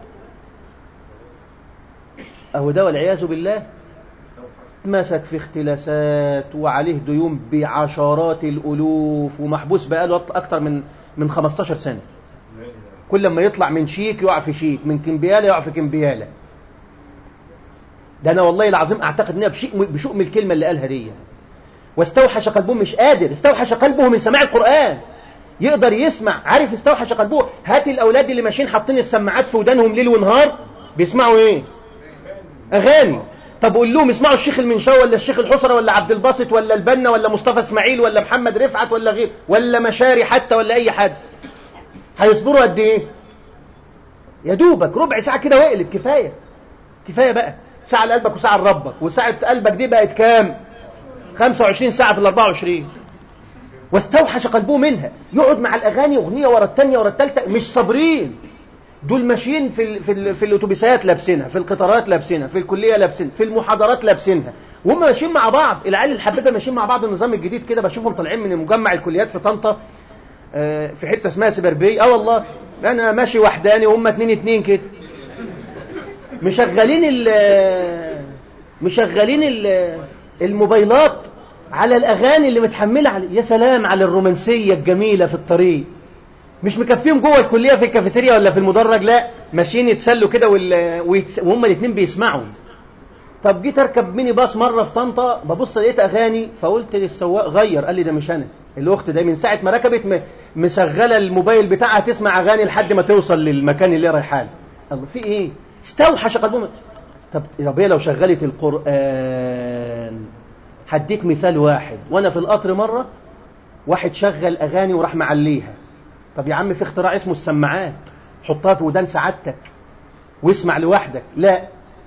اهو ده والعياذ بالله مسك في اختلاسات وعليه ديون بعشرات الألوف ومحبوس بقاله أكتر من من 15 سنة كل ما يطلع من شيك يقع في شيك من كمبيالة يقع في كمبيالة ده أنا والله العظيم أعتقد إنها بشؤم الكلمة اللي قالها دي واستوحش قلبه مش قادر استوحش قلبه من سماع القرآن يقدر يسمع عارف استوحش قلبه هات الأولاد اللي ماشيين حاطين السماعات في ودانهم ليل ونهار بيسمعوا إيه أغاني طب قول لهم اسمعوا الشيخ المنشاوي ولا الشيخ الحسرة ولا عبد الباسط ولا البنا ولا مصطفى اسماعيل ولا محمد رفعت ولا غير ولا مشاري حتى ولا اي حد هيصبروا قد ايه يا دوبك ربع ساعة كده واقلب كفاية كفاية بقى ساعة لقلبك وساعة لربك وساعة قلبك دي بقت كام 25 ساعة في ال 24 واستوحش قلبه منها يقعد مع الأغاني أغنية ورا الثانية ورا الثالثة مش صابرين دول ماشيين في ال في, ال في الاتوبيسات لابسينها في القطارات لابسينها في الكليه لابسينها في المحاضرات لابسينها وهم ماشيين مع بعض العيال الحبيبه ماشيين مع بعض النظام الجديد كده بشوفهم طالعين من مجمع الكليات في طنطا في حته اسمها سبربي اه والله انا ماشي وحداني وهم اتنين اتنين كده مشغلين ال مشغلين ال الموبايلات على الاغاني اللي متحمله على يا سلام على الرومانسيه الجميله في الطريق مش مكفيهم جوه الكليه في الكافيتيريا ولا في المدرج لا ماشيين يتسلوا كده وال... ويتس... وهم الاثنين بيسمعوا طب جيت اركب ميني باص مره في طنطا ببص لقيت اغاني فقلت للسواق غير قال لي ده مش انا الاخت ده من ساعه ما ركبت م... مشغله الموبايل بتاعها تسمع اغاني لحد ما توصل للمكان اللي رايحه له الله في ايه استوحش قلبهم طب طب هي لو شغلت القران هديك مثال واحد وانا في القطر مره واحد شغل اغاني وراح معليها طب يا عم في اختراع اسمه السماعات حطها في ودان سعادتك واسمع لوحدك لا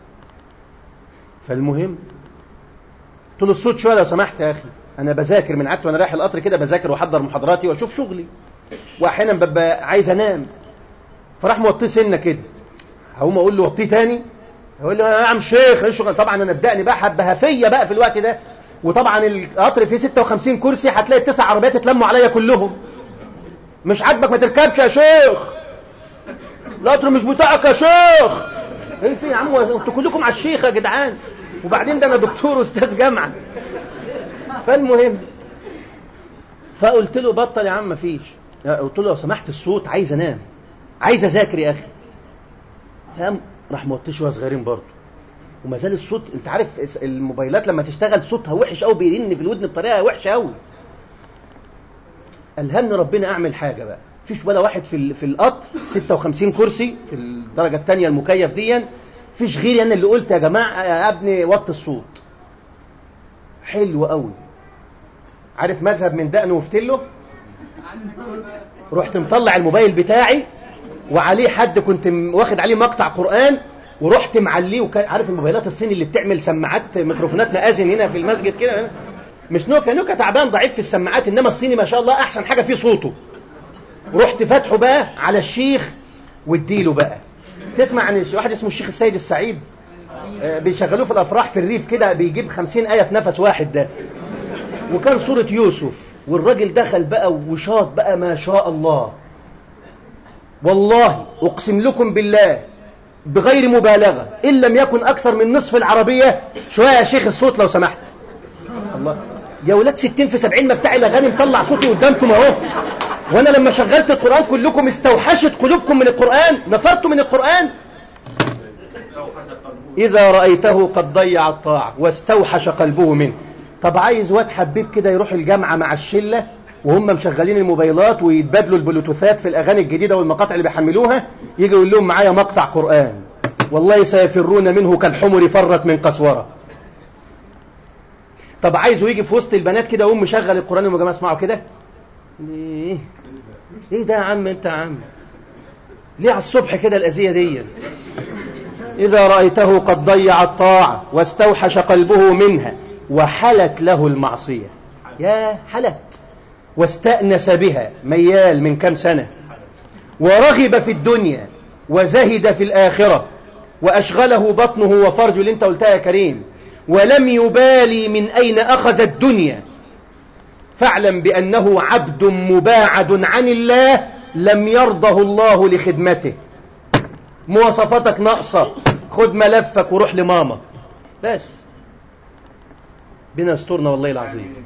فالمهم قلت له الصوت شويه لو سمحت يا اخي انا بذاكر من عادتي وانا رايح القطر كده بذاكر واحضر محاضراتي واشوف شغلي واحيانا ببقى عايز انام فراح موطيه سنه كده هقوم اقول له وطيه تاني يقول له يا عم شيخ ايه الشغل طبعا انا ابدأني بقى حبه هفيه بقى في الوقت ده وطبعا القطر فيه 56 كرسي هتلاقي التسع عربيات اتلموا عليا كلهم مش عاجبك ما تركبش يا شيخ القطر مش بتاعك يا شيخ ايه في يا عم انتوا كلكم على الشيخ يا جدعان وبعدين ده انا دكتور واستاذ جامعه فالمهم فقلت له بطل يا عم مفيش قلت له لو سمحت الصوت عايز انام عايز اذاكر يا اخي فقام راح موطي شويه صغيرين برضه وما زال الصوت انت عارف الموبايلات لما تشتغل صوتها وحش قوي بيرن في الودن بطريقه وحشه قوي الهمني ربنا اعمل حاجه بقى فيش ولا واحد في ال- في القطر 56 كرسي في الدرجه الثانيه المكيف دي فيش غيري انا اللي قلت يا جماعه يا ابني وطي الصوت حلو قوي عارف مذهب من دقن وفتله رحت مطلع الموبايل بتاعي وعليه حد كنت م- واخد عليه مقطع قرآن ورحت معليه وكان عارف الموبايلات الصيني اللي بتعمل سماعات ميكروفونات مآذن هنا في المسجد كده مش نوكا نوكا تعبان ضعيف في السماعات انما الصيني ما شاء الله احسن حاجه فيه صوته رحت فاتحه بقى على الشيخ واديله بقى تسمع عن واحد اسمه الشيخ السيد السعيد آه، بيشغلوه في الافراح في الريف كده بيجيب خمسين آية في نفس واحد ده وكان صورة يوسف والراجل دخل بقى وشاط بقى ما شاء الله والله أقسم لكم بالله بغير مبالغة إن لم يكن أكثر من نصف العربية شوية يا شيخ الصوت لو سمحت الله يا ولاد ستين في سبعين ما بتاع الأغاني مطلع صوتي قدامكم أهو وأنا لما شغلت القرآن كلكم استوحشت قلوبكم من القرآن نفرتوا من القرآن إذا رأيته قد ضيع الطاعة واستوحش قلبه منه طب عايز واد حبيب كده يروح الجامعة مع الشلة وهم مشغلين الموبايلات ويتبادلوا البلوتوثات في الأغاني الجديدة والمقاطع اللي بيحملوها يجي يقول لهم معايا مقطع قرآن والله سيفرون منه كالحمر فرت من قسورة طب عايزه يجي في وسط البنات كده ويقوم مشغل القرآن يا جماعة اسمعوا كده ليه ايه ده يا عم انت يا عم ليه على الصبح كده الأذية دي إذا رأيته قد ضيع الطاعة واستوحش قلبه منها وحلت له المعصية يا حلت واستأنس بها ميال من كم سنة ورغب في الدنيا وزهد في الآخرة وأشغله بطنه وفرجه اللي انت قلتها يا كريم ولم يبالي من أين أخذ الدنيا فاعلم بأنه عبد مباعد عن الله لم يرضه الله لخدمته مواصفاتك ناقصة خد ملفك وروح لماما بس بنا يسترنا والله العظيم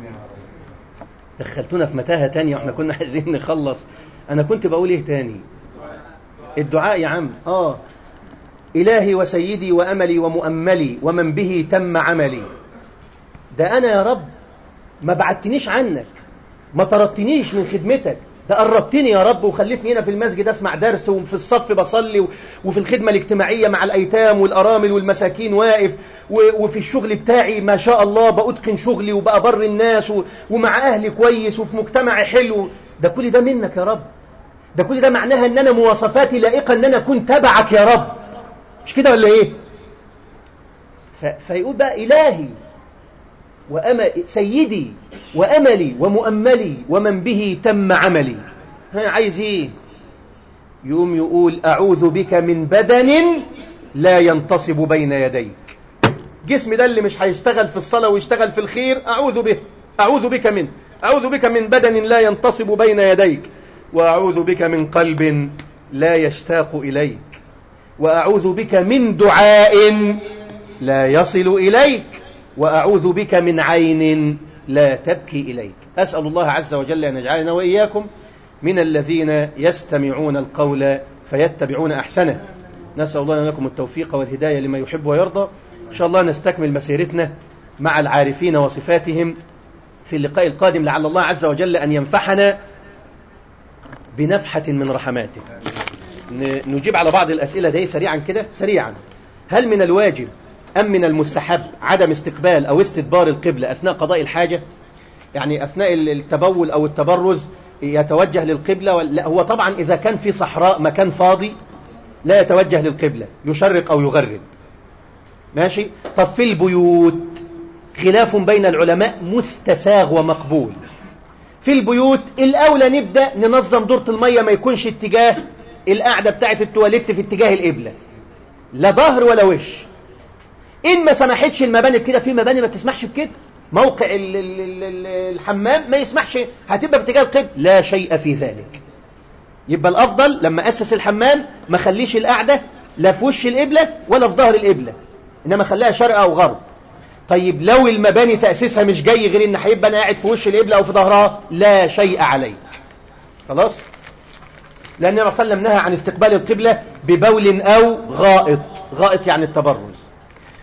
دخلتونا في متاهة تانية واحنا كنا عايزين نخلص انا كنت بقول ايه تاني الدعاء يا عم اه إلهي وسيدي وأملي ومؤملي ومن به تم عملي ده أنا يا رب ما بعدتنيش عنك ما طردتنيش من خدمتك ده قربتني يا رب وخليتني هنا في المسجد أسمع درس وفي الصف بصلي وفي الخدمة الاجتماعية مع الأيتام والأرامل والمساكين واقف وفي الشغل بتاعي ما شاء الله بأتقن شغلي وبأبر الناس ومع أهلي كويس وفي مجتمعي حلو ده كل ده منك يا رب ده كل ده معناها ان انا مواصفاتي لائقه ان انا اكون تبعك يا رب مش كده ولا ايه ف... فيقول بقى الهي وأم... سيدي واملي ومؤملي ومن به تم عملي ها عايز ايه يقوم يقول اعوذ بك من بدن لا ينتصب بين يديك جسمي ده اللي مش هيشتغل في الصلاه ويشتغل في الخير اعوذ به اعوذ بك منه اعوذ بك من بدن لا ينتصب بين يديك وأعوذ بك من قلب لا يشتاق إليك وأعوذ بك من دعاء لا يصل إليك وأعوذ بك من عين لا تبكي إليك أسأل الله عز وجل أن يجعلنا وإياكم من الذين يستمعون القول فيتبعون أحسنه نسأل الله لكم التوفيق والهداية لما يحب ويرضى إن شاء الله نستكمل مسيرتنا مع العارفين وصفاتهم في اللقاء القادم لعل الله عز وجل أن ينفحنا بنفحة من رحماته نجيب على بعض الأسئلة دي سريعا كده سريعا هل من الواجب أم من المستحب عدم استقبال أو استدبار القبلة أثناء قضاء الحاجة يعني أثناء التبول أو التبرز يتوجه للقبلة لا هو طبعا إذا كان في صحراء مكان فاضي لا يتوجه للقبلة يشرق أو يغرب ماشي طب في البيوت خلاف بين العلماء مستساغ ومقبول في البيوت الأولى نبدأ ننظم دورة المية ما يكونش اتجاه القعدة بتاعة التواليت في اتجاه القبلة لا ظهر ولا وش إن ما سمحتش المباني كده في مباني ما تسمحش بكده موقع ال ال ال الحمام ما يسمحش هتبقى في اتجاه القبلة لا شيء في ذلك يبقى الأفضل لما أسس الحمام ما خليش القعدة لا في وش القبلة ولا في ظهر القبلة إنما خليها شرق أو غرب طيب لو المباني تأسيسها مش جاي غير ان هيبقى انا قاعد في وش القبلة او في ظهرها لا شيء عليك خلاص لأن النبي صلى الله عليه وسلم نهى عن استقبال القبلة ببول أو غائط غائط يعني التبرز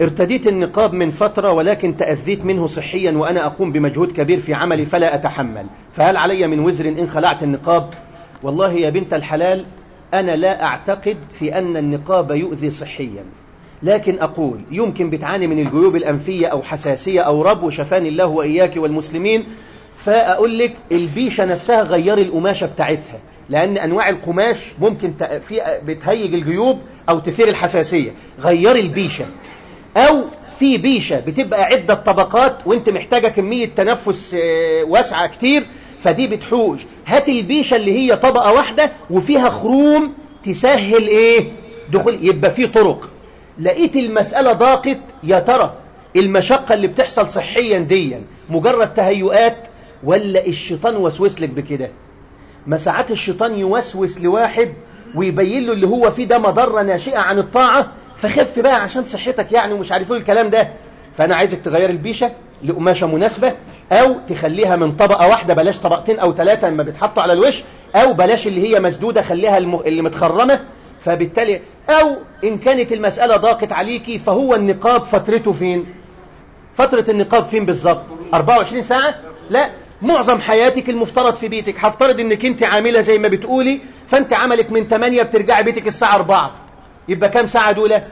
ارتديت النقاب من فترة ولكن تأذيت منه صحيا وأنا أقوم بمجهود كبير في عملي فلا أتحمل فهل علي من وزر إن خلعت النقاب والله يا بنت الحلال أنا لا أعتقد في أن النقاب يؤذي صحيا لكن أقول يمكن بتعاني من الجيوب الأنفية أو حساسية أو رب وشفاني الله وإياك والمسلمين فأقول لك البيشة نفسها غير القماشة بتاعتها لأن أنواع القماش ممكن في بتهيج الجيوب أو تثير الحساسية غير البيشة أو في بيشة بتبقى عدة طبقات وانت محتاجة كمية تنفس واسعة كتير فدي بتحوج هات البيشة اللي هي طبقة واحدة وفيها خروم تسهل ايه دخول يبقى في طرق لقيت المسألة ضاقت يا ترى المشقة اللي بتحصل صحيا ديا مجرد تهيؤات ولا الشيطان وسوس لك بكده ما ساعات الشيطان يوسوس لواحد ويبين له اللي هو فيه ده مضرة ناشئة عن الطاعة فخف بقى عشان صحتك يعني ومش عارف ايه الكلام ده فأنا عايزك تغير البيشة لقماشة مناسبة أو تخليها من طبقة واحدة بلاش طبقتين أو ثلاثة لما بتحطوا على الوش أو بلاش اللي هي مسدودة خليها اللي متخرمة فبالتالي أو إن كانت المسألة ضاقت عليكي فهو النقاب فترته فين فترة النقاب فين بالظبط 24 ساعة لا معظم حياتك المفترض في بيتك هفترض انك انت عاملة زي ما بتقولي فانت عملك من 8 بترجعي بيتك الساعة 4 يبقى كام ساعة دولة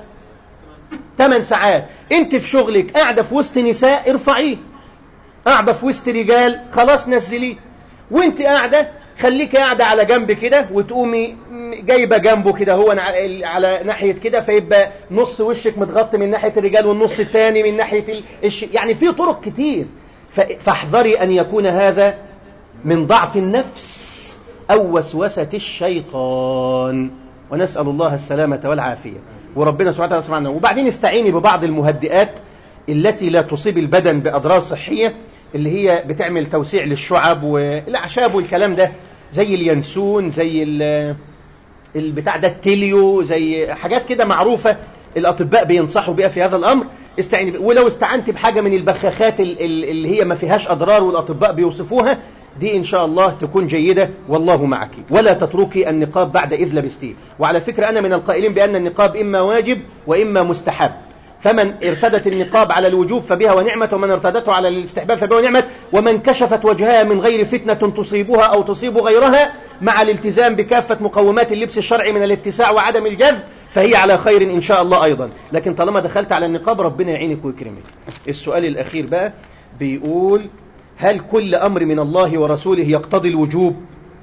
8 ساعات انت في شغلك قاعدة في وسط نساء ارفعيه قاعدة في وسط رجال خلاص نزليه وانت قاعدة خليك قاعدة على جنب كده وتقومي جايبة جنبه كده هو على ناحية كده فيبقى نص وشك متغطي من ناحية الرجال والنص الثاني من ناحية الش... يعني في طرق كتير فاحذري أن يكون هذا من ضعف النفس أو وسوسة الشيطان ونسأل الله السلامة والعافية وربنا سبحانه وتعالى سبحانه وبعدين استعيني ببعض المهدئات التي لا تصيب البدن بأضرار صحية اللي هي بتعمل توسيع للشعب والأعشاب والكلام ده زي اليانسون زي البتاع ده التليو زي حاجات كده معروفة الأطباء بينصحوا بها في هذا الأمر استعيني ولو استعنت بحاجة من البخاخات اللي هي ما فيهاش أضرار والأطباء بيوصفوها دي إن شاء الله تكون جيدة والله معك ولا تتركي النقاب بعد إذ لبستيه وعلى فكرة أنا من القائلين بأن النقاب إما واجب وإما مستحب فمن ارتدت النقاب على الوجوب فبها ونعمة ومن ارتدته على الاستحباب فبها ونعمة ومن كشفت وجهها من غير فتنة تصيبها أو تصيب غيرها مع الالتزام بكافة مقومات اللبس الشرعي من الاتساع وعدم الجذب فهي على خير إن شاء الله أيضا لكن طالما دخلت على النقاب ربنا يعينك ويكرمك السؤال الأخير بقى بيقول هل كل أمر من الله ورسوله يقتضي الوجوب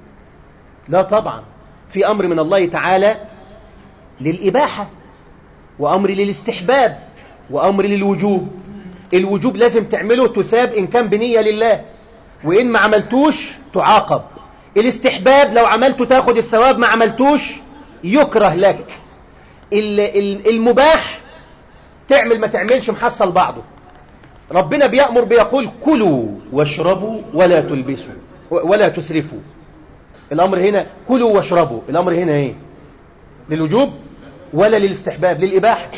لا طبعا في أمر من الله تعالى للإباحة وأمر للاستحباب وأمر للوجوب الوجوب لازم تعمله تثاب إن كان بنية لله وإن ما عملتوش تعاقب الاستحباب لو عملته تاخد الثواب ما عملتوش يكره لك المباح تعمل ما تعملش محصل بعضه ربنا بيأمر بيقول كلوا واشربوا ولا تلبسوا ولا تسرفوا الأمر هنا كلوا واشربوا الأمر هنا ايه للوجوب ولا للاستحباب للإباحة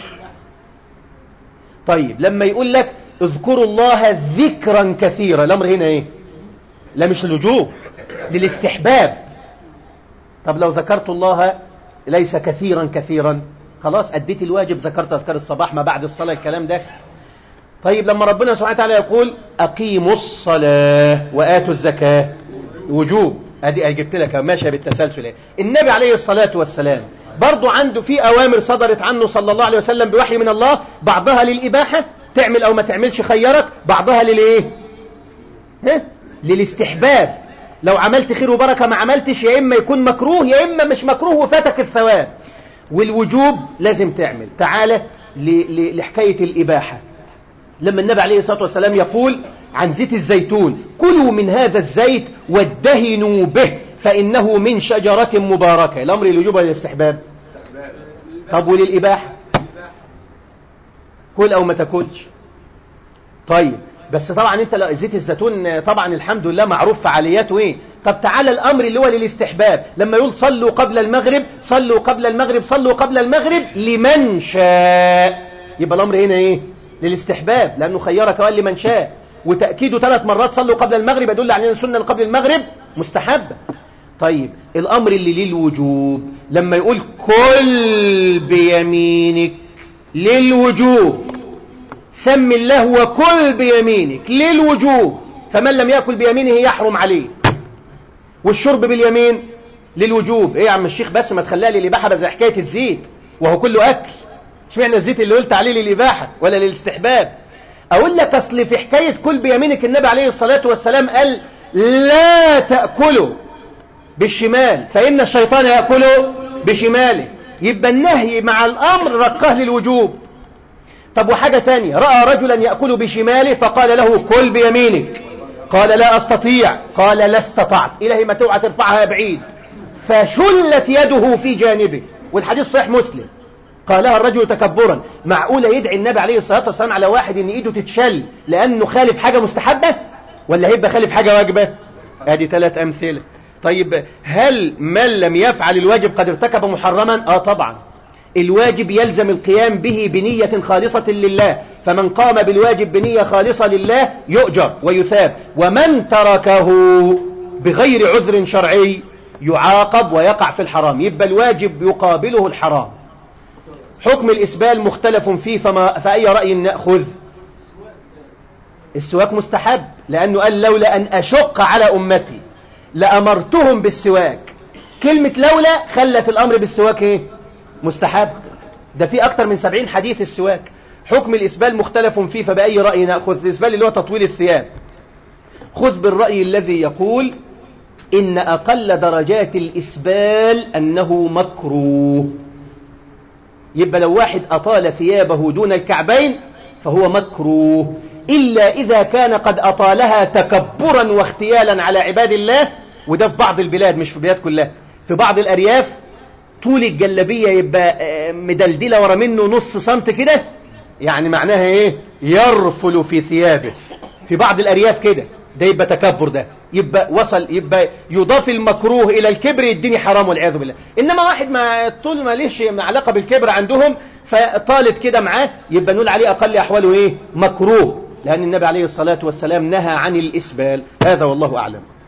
طيب لما يقول لك اذكروا الله ذكرا كثيرا الأمر هنا ايه لا مش الوجوب للاستحباب طب لو ذكرت الله ليس كثيرا كثيرا خلاص أديت الواجب ذكرت أذكار الصباح ما بعد الصلاة الكلام ده طيب لما ربنا سبحانه وتعالى يقول أقيموا الصلاة وآتوا الزكاة وجوب أدي جبت لك ماشية بالتسلسل النبي عليه الصلاة والسلام برضو عنده في أوامر صدرت عنه صلى الله عليه وسلم بوحي من الله بعضها للإباحة تعمل أو ما تعملش خيرك بعضها للإيه ها؟ للاستحباب لو عملت خير وبركة ما عملتش يا إما يكون مكروه يا إما مش مكروه وفاتك الثواب والوجوب لازم تعمل تعالى لحكاية الإباحة لما النبي عليه الصلاة والسلام يقول عن زيت الزيتون كلوا من هذا الزيت وادهنوا به فإنه من شجرة مباركة الأمر للوجوب ولا للاستحباب طب وللإباحة كل أو ما تاكلش طيب بس طبعا انت زيت الزيتون طبعا الحمد لله معروف فعالياته ايه طب تعالى الامر اللي هو للاستحباب لما يقول صلوا قبل المغرب صلوا قبل المغرب صلوا قبل المغرب لمن شاء يبقى الامر هنا ايه للاستحباب لانه خيرك قال لمن شاء وتاكيده ثلاث مرات صلوا قبل المغرب يدل على ان السنه قبل المغرب مستحبه طيب الامر اللي للوجوب لما يقول كل بيمينك للوجوب سم الله وكل بيمينك للوجوب فمن لم يأكل بيمينه يحرم عليه والشرب باليمين للوجوب ايه يا عم الشيخ بس ما تخليها للإباحة زي حكاية الزيت وهو كله أكل اشمعنى الزيت اللي قلت عليه للإباحة ولا للاستحباب أقول لك أصل في حكاية كل بيمينك النبي عليه الصلاة والسلام قال لا تأكلوا بالشمال فإن الشيطان يأكله بشماله يبقى النهي مع الأمر رقاه للوجوب طب وحاجة تانية رأى رجلا يأكل بشماله فقال له كل بيمينك قال لا أستطيع قال لا استطعت إلهي ما توعى ترفعها بعيد فشلت يده في جانبه والحديث صحيح مسلم قالها الرجل تكبرا معقولة يدعي النبي عليه الصلاة والسلام على واحد ان ايده تتشل لانه خالف حاجة مستحبة ولا هيبقى خالف حاجة واجبة ادي ثلاث امثلة طيب هل من لم يفعل الواجب قد ارتكب محرما اه طبعا الواجب يلزم القيام به بنية خالصة لله فمن قام بالواجب بنية خالصة لله يؤجر ويثاب ومن تركه بغير عذر شرعي يعاقب ويقع في الحرام يبقى الواجب يقابله الحرام حكم الإسبال مختلف فيه فما فأي رأي نأخذ السواك مستحب لأنه قال لولا أن أشق على أمتي لأمرتهم بالسواك كلمة لولا خلت الأمر بالسواك إيه؟ مستحب ده في أكتر من سبعين حديث السواك حكم الإسبال مختلف فيه فبأي رأي نأخذ الإسبال اللي هو تطويل الثياب خذ بالرأي الذي يقول إن أقل درجات الإسبال أنه مكروه يبقى لو واحد أطال ثيابه دون الكعبين فهو مكروه إلا إذا كان قد أطالها تكبرا واختيالا على عباد الله وده في بعض البلاد مش في البلاد كلها في بعض الأرياف طول الجلبية يبقى مدلدلة ورا منه نص سنت كده يعني معناها ايه يرفل في ثيابه في بعض الأرياف كده ده يبقى تكبر ده يبقى وصل يبقى يضاف المكروه إلى الكبر يديني حرام والعياذ بالله إنما واحد ما طول ما ليش علاقة بالكبر عندهم فطالت كده معاه يبقى نقول عليه أقل أحواله إيه مكروه لأن النبي عليه الصلاة والسلام نهى عن الإسبال هذا والله أعلم